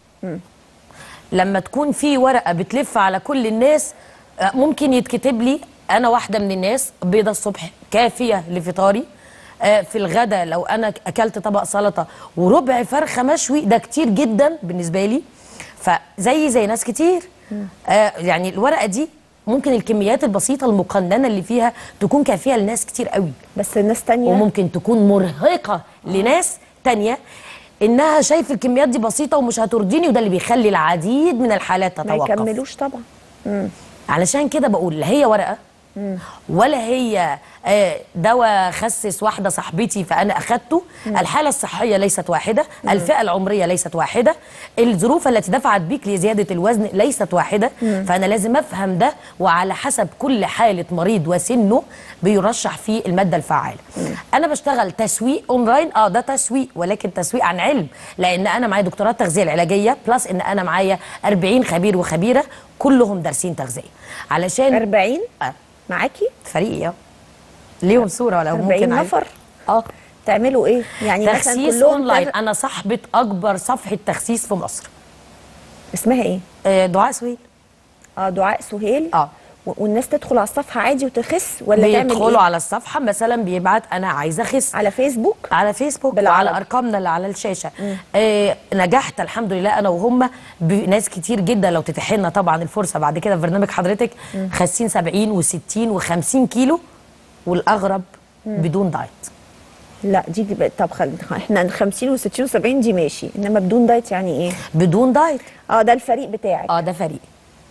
لما تكون في ورقه بتلف على كل الناس آه، ممكن يتكتب لي انا واحده من الناس بيضه الصبح كافيه لفطاري آه، في الغدا لو انا اكلت طبق سلطه وربع فرخه مشوي ده كتير جدا بالنسبه لي فزي زي ناس كتير آه، يعني الورقه دي ممكن الكميات البسيطه المقننه اللي فيها تكون كافيه لناس كتير قوي بس الناس تانية وممكن تكون مرهقه لناس تانية انها شايف الكميات دي بسيطه ومش هترضيني وده اللي بيخلي العديد من الحالات ما تتوقف يكملوش طبعا علشان كده بقول لا هي ورقه ولا هي آه، دواء خسس واحده صاحبتي فانا اخدته الحاله الصحيه ليست واحده الفئه العمريه ليست واحده الظروف التي دفعت بيك لزياده الوزن ليست واحده فانا لازم افهم ده وعلى حسب كل حاله مريض وسنه بيرشح فيه الماده الفعاله انا بشتغل تسويق اونلاين اه ده تسويق ولكن تسويق عن علم لان انا معايا دكتوراه التغذيه العلاجيه بلس ان انا معايا 40 خبير وخبيره كلهم دارسين تغذيه علشان 40 آه. معاكي فريقي اه ليهم صوره ولا 40 ممكن عايز- نفر اه تعملوا ايه يعني مثلا تخسيس كلهم اونلاين كذا- انا صاحبه اكبر صفحه تخسيس في مصر اسمها ايه آه، دعاء سويل اه دعاء سهيل اه و- والناس تدخل على الصفحه عادي وتخس ولا تعمل بيدخلوا ايه على الصفحه مثلا بيبعت انا عايزه اخس على فيسبوك على فيسبوك بالعربي. وعلى ارقامنا اللي على الشاشه آه نجحت الحمد لله انا وهم بناس كتير جدا لو تتيح لنا طبعا الفرصه بعد كده في برنامج حضرتك خاسين 70 و60 و50 كيلو والاغرب بدون دايت لا دي, دي بقى- طب خل... احنا 50 و60 و70 دي ماشي انما بدون دايت يعني ايه بدون دايت اه ده الفريق بتاعك اه ده فريق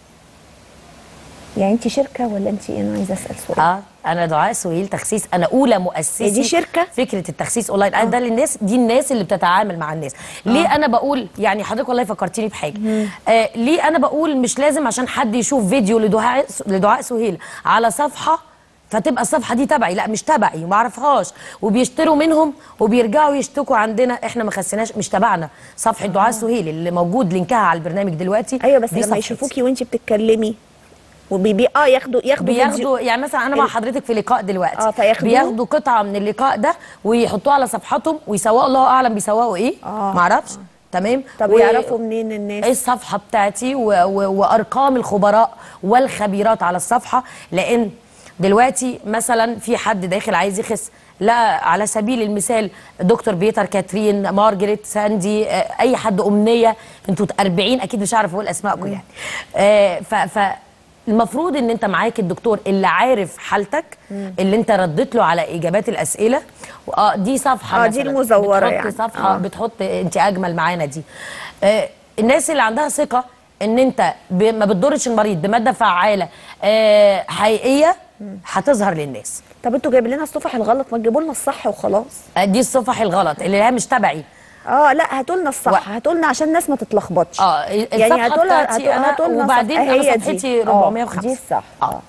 يعني انت شركه ولا انت ايه انا عايزه اسال سؤال اه انا دعاء سهيل تخسيس انا اولى مؤسسي هي دي شركة؟ فكره التخسيس اونلاين آه. ده للناس دي الناس اللي بتتعامل مع الناس ليه انا بقول يعني حضرتك والله فكرتيني بحاجه آه ليه انا بقول مش لازم عشان حد يشوف فيديو لدعاء لدعاء سهيل على صفحه فتبقى الصفحه دي تبعي لا مش تبعي وما اعرفهاش وبيشتروا منهم وبيرجعوا يشتكوا عندنا احنا ما خسيناش مش تبعنا صفحه دعاء سهيل اللي موجود لينكها على البرنامج دلوقتي ايوه بس دي لما صفحتي. يشوفوكي وانت بتتكلمي وبيبي اه ياخدوا ياخدوا فيديو. بياخدوا يعني مثلا انا مع حضرتك في لقاء دلوقتي آه، فياخدوه؟ بياخدوا قطعه من اللقاء ده ويحطوها على صفحتهم ويسوقوا الله اعلم بيسوقوا ايه آه، معرفش تمام طب و- يعرفوا منين الناس ايه الصفحه بتاعتي و... و... وارقام الخبراء والخبيرات على الصفحه لان دلوقتي مثلا في حد داخل عايز يخس لا على سبيل المثال دكتور بيتر كاترين مارجريت ساندي آه، اي حد امنيه انتوا 40 اكيد مش هعرف اقول اسمائكم يعني آه، ف ف المفروض ان انت معاك الدكتور اللي عارف حالتك اللي انت رديت له على اجابات الاسئله اه دي صفحه آه، دي مثلاً. المزورة بتحط يعني. صفحه آه. بتحط انت اجمل معانا دي آه الناس اللي عندها ثقه ان انت ب... ما بتضرش المريض بماده فعاله آه حقيقيه هتظهر للناس طب انتوا جايبين لنا الصفح الغلط ما تجيبوا لنا الصح وخلاص آه دي الصفح الغلط اللي هي مش تبعي اه لا هاتوا لنا الصح و- هاتوا لنا عشان الناس ما تتلخبطش اه الصفحه هاتوا لنا بتاعتي هاتوا- انا هاتوا لنا وبعدين صفحة. انا هي دي. صفحتي آه، 405 دي الصح اه اه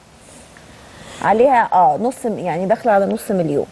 عليها اه نص يعني داخله على نص مليون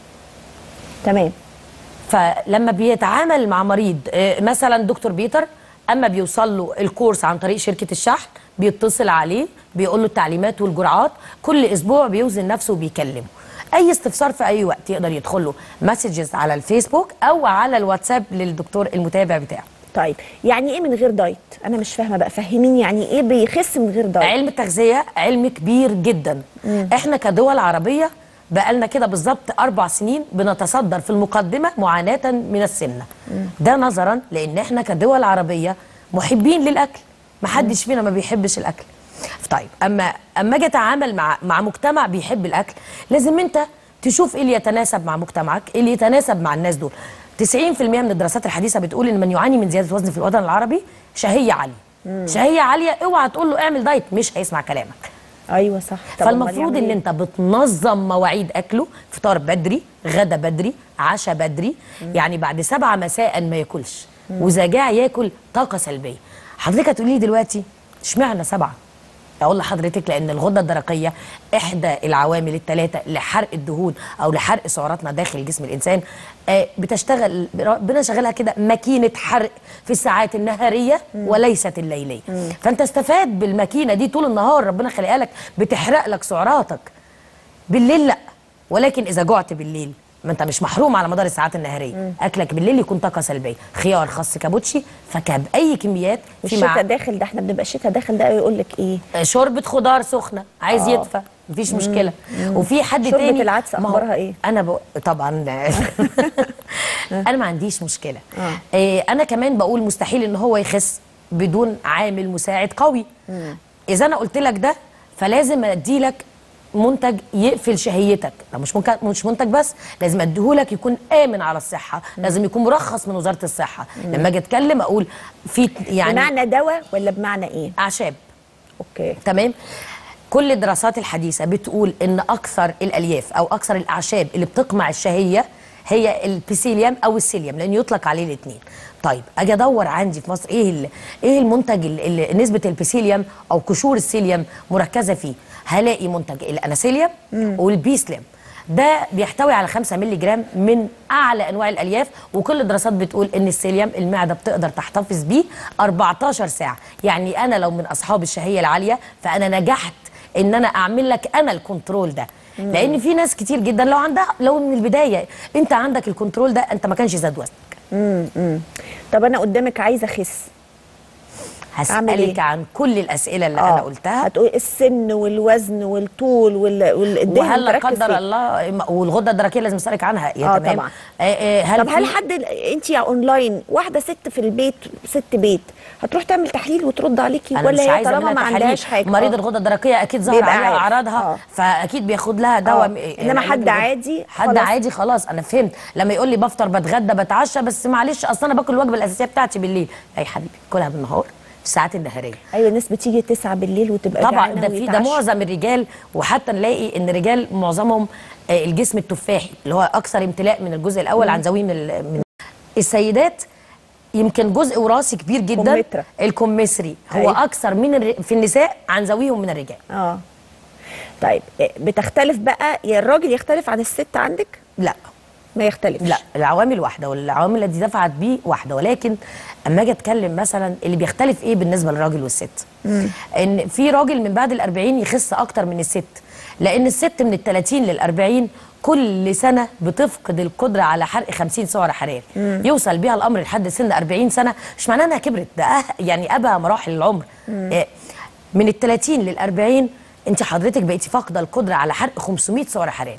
تمام فلما بيتعامل مع مريض آه، مثلا دكتور بيتر اما بيوصل له الكورس عن طريق شركه الشحن بيتصل عليه بيقول له التعليمات والجرعات كل اسبوع بيوزن نفسه وبيكلمه اي استفسار في اي وقت يقدر يدخل له مسجز على الفيسبوك او على الواتساب للدكتور المتابع بتاعه طيب يعني ايه من غير دايت انا مش فاهمه بقى فهميني يعني ايه بيخس من غير دايت علم التغذيه علم كبير جدا احنا كدول عربيه بقالنا كده بالظبط اربع سنين بنتصدر في المقدمه معاناه من السمنه ده نظرا لان احنا كدول عربيه محبين للاكل محدش فينا ما بيحبش الاكل طيب اما اما اجي اتعامل مع مع مجتمع بيحب الاكل لازم انت تشوف ايه اللي يتناسب مع مجتمعك ايه اللي يتناسب مع الناس دول 90% من الدراسات الحديثه بتقول ان من يعاني من زياده وزن في الوطن العربي شهيه عاليه شهيه عاليه اوعى تقول له اعمل دايت مش هيسمع كلامك ايوه صح طب أمال فالمفروض يعمل ان إيه؟ انت بتنظم مواعيد اكله فطار بدري غدا بدري عشاء بدري يعني بعد سبعة مساء ما ياكلش واذا جاع ياكل طاقه سلبيه حضرتك هتقولي لي دلوقتي اشمعنى سبعة اقول لحضرتك لان الغده الدرقيه احدى العوامل الثلاثه لحرق الدهون او لحرق سعراتنا داخل جسم الانسان آه، بتشتغل ربنا شغلها كده ماكينه حرق في الساعات النهاريه وليست الليليه فانت استفاد بالماكينه دي طول النهار ربنا خلقها لك بتحرق لك سعراتك بالليل لا ولكن اذا جعت بالليل ما انت مش محروم على مدار الساعات النهاريه اكلك بالليل يكون طاقه سلبيه خيار خس كابوتشي فاكهه باي كميات في والشتاء مع داخل ده احنا بنبقى الشتاء داخل ده يقول لك ايه شوربه خضار سخنه عايز يدفى مفيش مشكله وفي حد شوربة تاني العدس ما هو أخبارها إيه؟ انا ب... طبعا انا ما عنديش مشكله إيه انا كمان بقول مستحيل ان هو يخس بدون عامل مساعد قوي اذا انا قلت لك ده فلازم اديلك منتج يقفل شهيتك لو مش منتج مش منتج بس لازم اديهولك يكون امن على الصحه لازم يكون مرخص من وزاره الصحه لما اجي اتكلم اقول في يعني بمعنى دواء ولا بمعنى ايه اعشاب اوكي تمام كل الدراسات الحديثه بتقول ان اكثر الالياف او اكثر الاعشاب اللي بتقمع الشهيه هي البيسيليوم او السيليوم لان يطلق عليه الاثنين طيب اجي ادور عندي في مصر ايه ال- ايه المنتج اللي اللي نسبه البيسيليوم او قشور السيليوم مركزه فيه هلاقي منتج الاناسيليوم والبيسليوم ده بيحتوي على 5 مللي جرام من اعلى انواع الالياف وكل الدراسات بتقول ان السيليوم المعده بتقدر تحتفظ بيه 14 ساعه يعني انا لو من اصحاب الشهيه العاليه فانا نجحت ان انا اعمل لك انا الكنترول ده لان في ناس كتير جدا لو عندها لو من البدايه انت عندك الكنترول ده انت ما كانش زاد وزنك طب انا قدامك عايزه اخس أعمل هسالك إيه؟ عن كل الاسئله اللي انا قلتها هتقول السن والوزن والطول وال- والدهن وهل لا مركز قدر فيه. الله والغده الدرقيه لازم اسالك عنها يا آه تمام طبعا. آه آه هل طب هل في- حد انت يا اونلاين واحده ست في البيت ست بيت هتروح تعمل تحليل وترد عليكي انا ولا مش هي عايزه طالما منها ما تحاليل. عندهاش حاجه مريض آه. الغده الدرقيه اكيد ظهر بيبقى عليها عارف. اعراضها آه. فاكيد بياخد لها دواء آه. م- إنما علاج حد الغدة. عادي حد خلاص. عادي خلاص انا فهمت لما يقول لي بفطر بتغدى بتعشى بس معلش اصل انا باكل الوجبه الاساسيه بتاعتي بالليل اي حبيبي كلها بالنهار في الساعات النهاريه ايوه الناس بتيجي تسعة بالليل وتبقى طبعا جعانة ده في ده ويتعشى. معظم الرجال وحتى نلاقي ان الرجال معظمهم آه، الجسم التفاحي اللي هو اكثر امتلاء من الجزء الاول عن ذويه من ال- من السيدات يمكن جزء وراثي كبير جدا كمثرى. الكمثري هو أيوة. اكثر من الر... في النساء عن ذويهم من الرجال اه طيب إيه، بتختلف بقى يا الراجل يختلف عن الست عندك لا ما يختلفش لا العوامل واحده والعوامل التي دفعت بيه واحده ولكن اما اجي اتكلم مثلا اللي بيختلف ايه بالنسبه للراجل والست ان في راجل من بعد ال40 يخس اكتر من الست لان الست من ال 30 لل 40 كل سنه بتفقد القدره على حرق 50 سعر حراري يوصل بيها الامر لحد سن 40 سنه مش معناه انها كبرت ده أه يعني ابها مراحل العمر إيه، من ال 30 لل 40 انت حضرتك بقيتي فاقده القدره على حرق 500 سعر حراري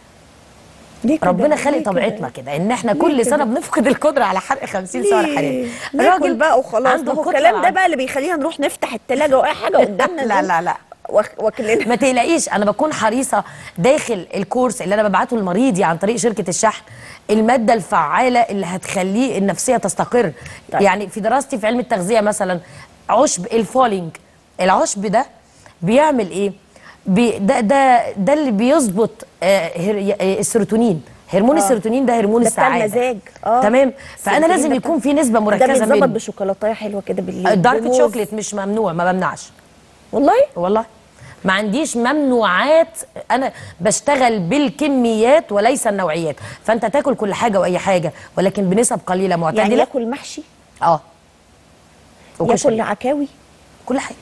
ليه كده؟ ربنا خالق ليه كده؟ طبيعتنا كده ان احنا ليه كل كده؟ سنه بنفقد القدره على حرق 50 سعر حراري راجل بقى وخلاص عنده ما هو القدرة الكلام ده على- بقى اللي بيخلينا نروح نفتح التلاجة واي حاجه قدامنا لا لا لا واخ- واكلنا ما تقلقيش انا بكون حريصه داخل الكورس اللي انا ببعته لمريضي عن طريق شركه الشحن الماده الفعاله اللي هتخليه النفسيه تستقر طيب. يعني في دراستي في علم التغذيه مثلا عشب الفولينج العشب ده بيعمل ايه بي ده ده ده اللي بيظبط آه هر- آه، السيروتونين هرمون السيروتونين ده هرمون ده بتاع السعاده المزاج اه تمام فانا السيروتونين لازم ده يكون بتاع- في نسبه ده مركزه بيتظبط منه بشوكولاتايه حلوه كده بالليل الدارك بموز. شوكليت مش ممنوع ما بمنعش والله والله ما عنديش ممنوعات انا بشتغل بالكميات وليس النوعيات فانت تاكل كل حاجه واي حاجه ولكن بنسب قليله يعني معتدله ياكل محشي اه ياكل وكشري. عكاوي كل حاجه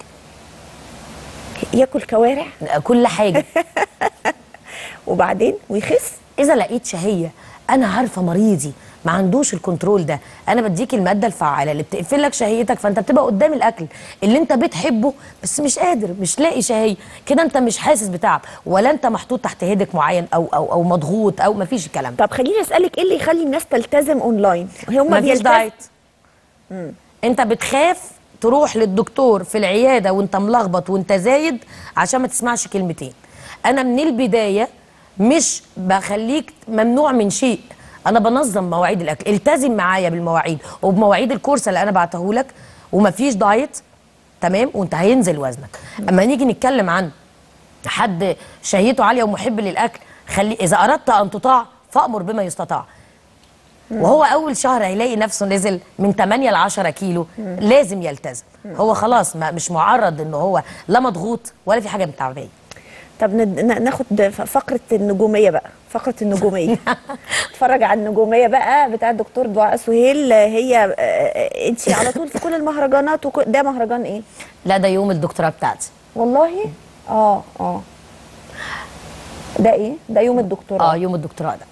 ياكل كوارع كل حاجه وبعدين ويخس اذا لقيت شهيه انا عارفه مريضي ما عندوش الكنترول ده انا بديك الماده الفعاله اللي بتقفل لك شهيتك فانت بتبقى قدام الاكل اللي انت بتحبه بس مش قادر مش لاقي شهيه كده انت مش حاسس بتعب ولا انت محطوط تحت هيدك معين او او او مضغوط او ما فيش الكلام ده طب خليني اسالك ايه اللي يخلي الناس تلتزم اونلاين هم ما فيش بيلتزم دايت انت بتخاف تروح للدكتور في العياده وانت ملخبط وانت زايد عشان ما تسمعش كلمتين انا من البدايه مش بخليك ممنوع من شيء انا بنظم مواعيد الاكل التزم معايا بالمواعيد وبمواعيد الكورس اللي انا بعته لك ومفيش دايت تمام وانت هينزل وزنك اما نيجي نتكلم عن حد شهيته عاليه ومحب للاكل خلي اذا اردت ان تطاع فامر بما يستطاع وهو اول شهر هيلاقي نفسه نزل من 8 ل 10 كيلو لازم يلتزم هو خلاص ما مش معرض ان هو لا مضغوط ولا في حاجه متعباه طب ند- ن- ناخد ف- فقره النجوميه بقى فقره النجوميه اتفرج على النجوميه بقى بتاع الدكتور دعاء سهيل هي انت على طول في كل المهرجانات وكل ده مهرجان ايه لا ده يوم الدكتوراه بتاعتي والله اه اه ده ايه ده يوم الدكتوراه اه يوم الدكتوراه ده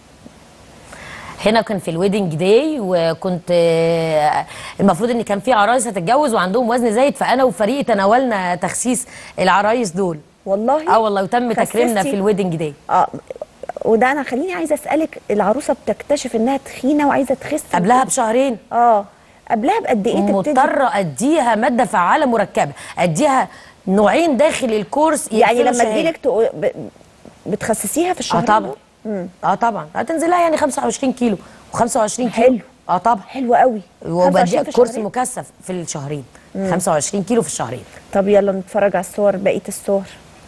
هنا كان في الويدنج داي وكنت آه، المفروض ان كان في عرايس هتتجوز وعندهم وزن زايد فانا وفريقي تناولنا تخسيس العرايس دول والله اه والله وتم تكريمنا خسستي؟ في الويدنج داي اه وده انا خليني عايزه اسالك العروسه بتكتشف انها تخينه وعايزه تخس قبلها بشهرين اه قبلها بقد ايه تبتدي مضطره اديها ماده فعاله مركبه اديها نوعين داخل الكورس يعني يقفلوا لما شهية. تجيلك تقو... ب... بتخسسيها في اه الشهر طبعا اه طبعا هتنزلها يعني 25 كيلو و25 كيلو حلو. اه طبعا حلو قوي 25 وبديها في كورس شهرين. مكثف في الشهرين 25 كيلو في الشهرين طب يلا نتفرج على الصور بقيه الصور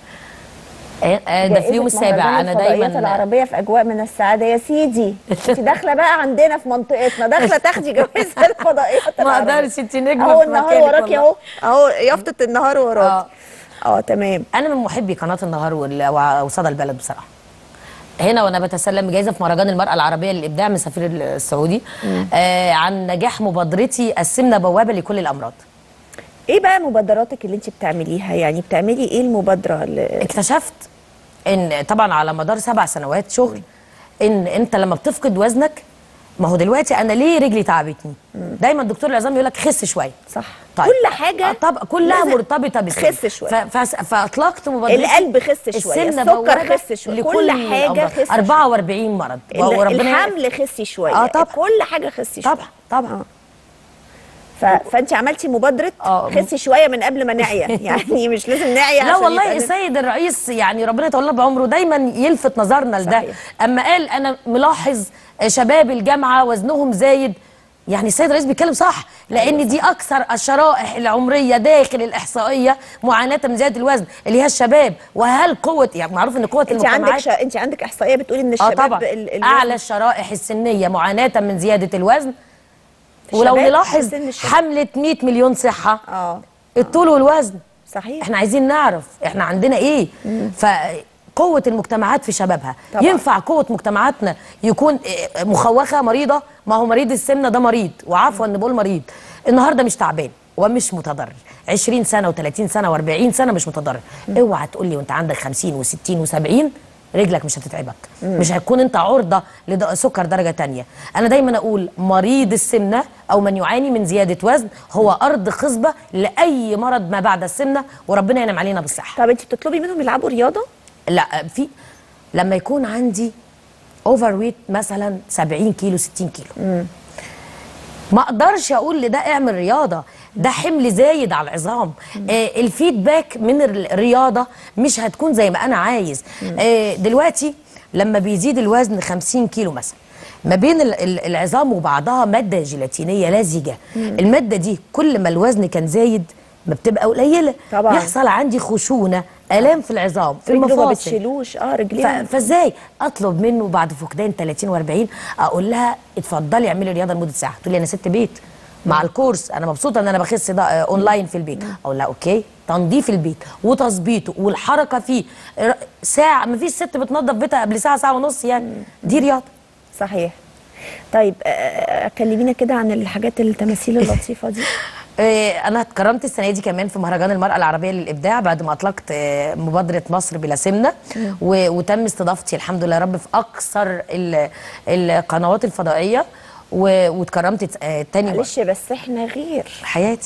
آه، آه، ده في اليوم جائزة السابع مهرجان انا الفضائيات دايما العربيه في اجواء من السعاده يا سيدي انت داخله بقى عندنا في منطقتنا داخله تاخدي جائزه الفضائيات ما العربية. اقدرش انت نجمه اهو في النهار مكانك وراكي والله. اهو اهو يافطه النهار وراكي اه تمام انا من محبي قناه النهار وال- وع- وصدى البلد بصراحه هنا وانا بتسلم جائزه في مهرجان المراه العربيه للابداع من سفير السعودي آه عن نجاح مبادرتي السمنه بوابه لكل الامراض ايه بقى مبادراتك اللي انت بتعمليها يعني بتعملي ايه المبادره اللي اكتشفت ان طبعا على مدار سبع سنوات شغل ان انت لما بتفقد وزنك ما هو دلوقتي انا ليه رجلي تعبتني دايما دكتور العظام يقول لك خس شويه صح طيب. كل حاجه آه، طب كلها لازم مرتبطه بالسمنه خس شوية. ف... ف... فاطلقت مبادره القلب خس شوية، السكر خس شوية، كل حاجة خس شوية. 44 مرض ال- وربنا الحمل خسي شويه آه، طبعا. كل حاجه خسي شويه طبعا طبعا ف... فانت عملتي مبادره آه. خسي شويه من قبل ما نعيا يعني مش لازم نعيا لا عشان والله يبقى السيد الرئيس يعني ربنا يتولى بعمره دايما يلفت نظرنا لده صحيح. اما قال انا ملاحظ شباب الجامعه وزنهم زايد يعني السيد الرئيس بيتكلم صح لان دي اكثر الشرائح العمريه داخل الاحصائيه معاناه من زياده الوزن اللي هي الشباب وهل قوه يعني معروف ان قوه انت عندك المجتمعات ش... انت عندك احصائيه بتقول ان اه الشباب طبعا ال... ال... اعلى الشرائح السنيه معاناه من زياده الوزن ولو الشباب نلاحظ في سن الشباب. حمله 100 مليون صحه اه الطول والوزن صحيح احنا عايزين نعرف احنا عندنا ايه فقوة المجتمعات في شبابها طبعا. ينفع قوة مجتمعاتنا يكون اه، مخوخة مريضة ما هو مريض السمنة ده مريض وعفوا ان بقول مريض النهاردة مش تعبان ومش متضرر 20 سنة و30 سنة و40 سنة مش متضرر اوعى تقول لي وانت عندك 50 و60 و70 رجلك مش هتتعبك مش هتكون انت عرضة لسكر درجة تانية انا دايما اقول مريض السمنة او من يعاني من زيادة وزن هو ارض خصبة لاي مرض ما بعد السمنة وربنا ينعم علينا بالصحة طب انت بتطلبي منهم يلعبوا رياضه لا في لما يكون عندي اوفر ويت مثلا 70 كيلو 60 كيلو ما اقدرش اقول لده اعمل رياضه ده حمل زايد على العظام آه الفيدباك من الرياضه مش هتكون زي ما انا عايز آه دلوقتي لما بيزيد الوزن 50 كيلو مثلا ما بين ال- ال- العظام وبعضها ماده جيلاتينيه لزجه الماده دي كل ما الوزن كان زايد ما بتبقى قليله طبعاً. يحصل عندي خشونه الام في العظام في رجله ما المفاصل بتشيلوش اه ف... رجليهم فازاي اطلب منه بعد فقدان 30 و40 اقول لها اتفضلي اعملي رياضه لمده ساعه تقول لي انا ست بيت مع الكورس انا مبسوطه ان انا بخس ده آه، اونلاين في البيت اقول لها اوكي تنظيف البيت وتظبيطه والحركه فيه ر- ساعه ما فيش ست بتنظف بيتها قبل ساعه ساعه ونص يعني دي رياضه صحيح طيب آه، آه، كلمينا كده عن الحاجات التماثيل اللطيفه دي آه، انا اتكرمت السنه دي كمان في مهرجان المراه العربيه للابداع بعد ما اطلقت آه، مبادره مصر بلا سمنه و- وتم استضافتي الحمد لله يا رب في اكثر ال- القنوات الفضائيه و- واتكرمت آه، تاني مرة معلش بس احنا غير في حياتي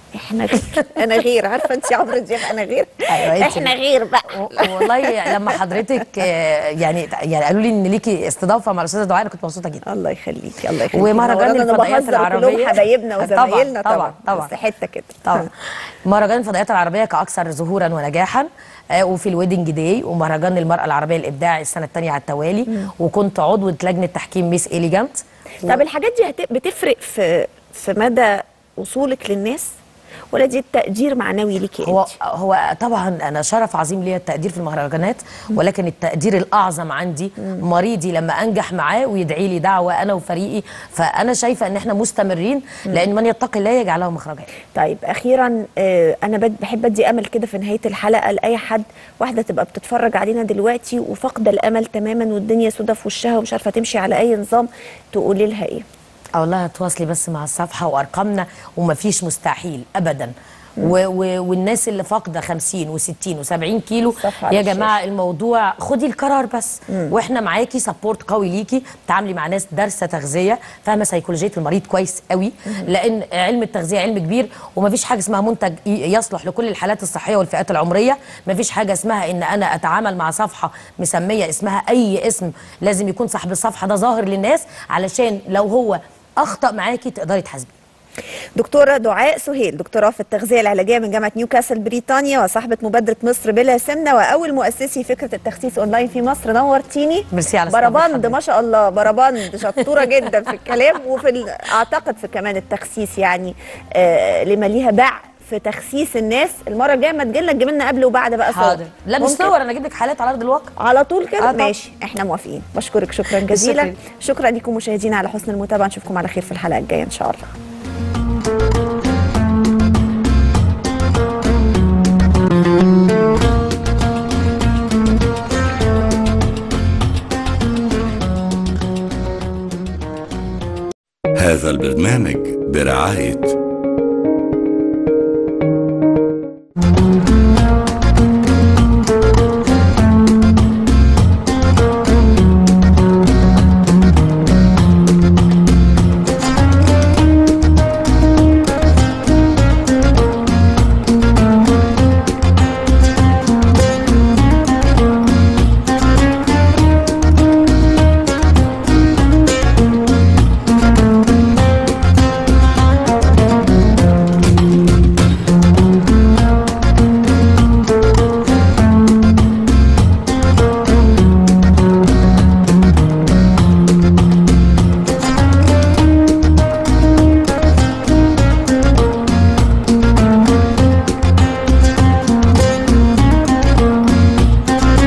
احنا غير انا غير عارفه انت يا عمرو دياب انا غير أيوة، أنت احنا غير بقى و- والله لما حضرتك آه، يعني يعني قالوا لي ان ليكي استضافه مع الاستاذه دعاء انا كنت مبسوطه جدا الله يخليكي الله يخليكي ومهرجان نورانا. أنا الفضائيات بهزر كلهم العربية. حبايبنا طبعاً، وزمايلنا طبعا طبعاً، طبعاً. بس حته كده طبعا مهرجان الفضائيات العربيه كاكثر ظهورا ونجاحا آه، وفي الويدنج داي ومهرجان المراه العربيه الابداعي السنه الثانيه على التوالي وكنت عضوه لجنه تحكيم ميس اليجانت طب الحاجات دي هت- بتفرق في في مدى وصولك للناس ولا دي التقدير معنوي ليكي هو انت هو طبعا انا شرف عظيم ليا التقدير في المهرجانات ولكن التقدير الاعظم عندي مريضي لما انجح معاه ويدعي لي دعوه انا وفريقي فانا شايفه ان احنا مستمرين لان من يتقي الله يجعل له مخرجا طيب اخيرا آه، انا بد- بحب ادي امل كده في نهايه الحلقه لاي حد واحده تبقى بتتفرج علينا دلوقتي وفاقده الامل تماما والدنيا سودة في وشها ومش عارفه تمشي على اي نظام تقولي لها ايه اقول لها تواصلي بس مع الصفحه وارقامنا ومفيش مستحيل ابدا و و والناس اللي فاقده 50 و60 و70 كيلو الصفحة على يا الشاشة. جماعه الموضوع خدي القرار بس واحنا معاكي سبورت قوي ليكي تعاملي مع ناس دارسه تغذيه فاهمه سيكولوجيه المريض كويس قوي لان علم التغذيه علم كبير ومفيش حاجه اسمها منتج ي- يصلح لكل الحالات الصحيه والفئات العمريه مفيش حاجه اسمها ان انا اتعامل مع صفحه مسميه اسمها اي اسم لازم يكون صاحب الصفحه ده ظاهر للناس علشان لو هو اخطا معاكي تقدري تحاسبيه دكتورة دعاء سهيل دكتوراه في التغذية العلاجية من جامعة نيوكاسل بريطانيا وصاحبة مبادرة مصر بلا سمنة وأول مؤسسي فكرة التخسيس أونلاين في مصر نورتيني ميرسي على استضافة بربند حضرتك. ما شاء الله بربند شطورة جدا في الكلام وفي ال- أعتقد في كمان التخسيس يعني آه لما ليها باع في تخسيس الناس المرة الجاية ما تجيلنا تجيب لنا قبل وبعد بقى صور حاضر لا مش ممكن؟ صور انا اجيب لك حالات على ارض الواقع على طول كده آه طبعا. ماشي احنا موافقين بشكرك شكرا جزيلا شكراً. شكرا لكم مشاهدينا على حسن المتابعه نشوفكم على خير في الحلقه الجايه ان شاء الله هذا البرنامج برعاية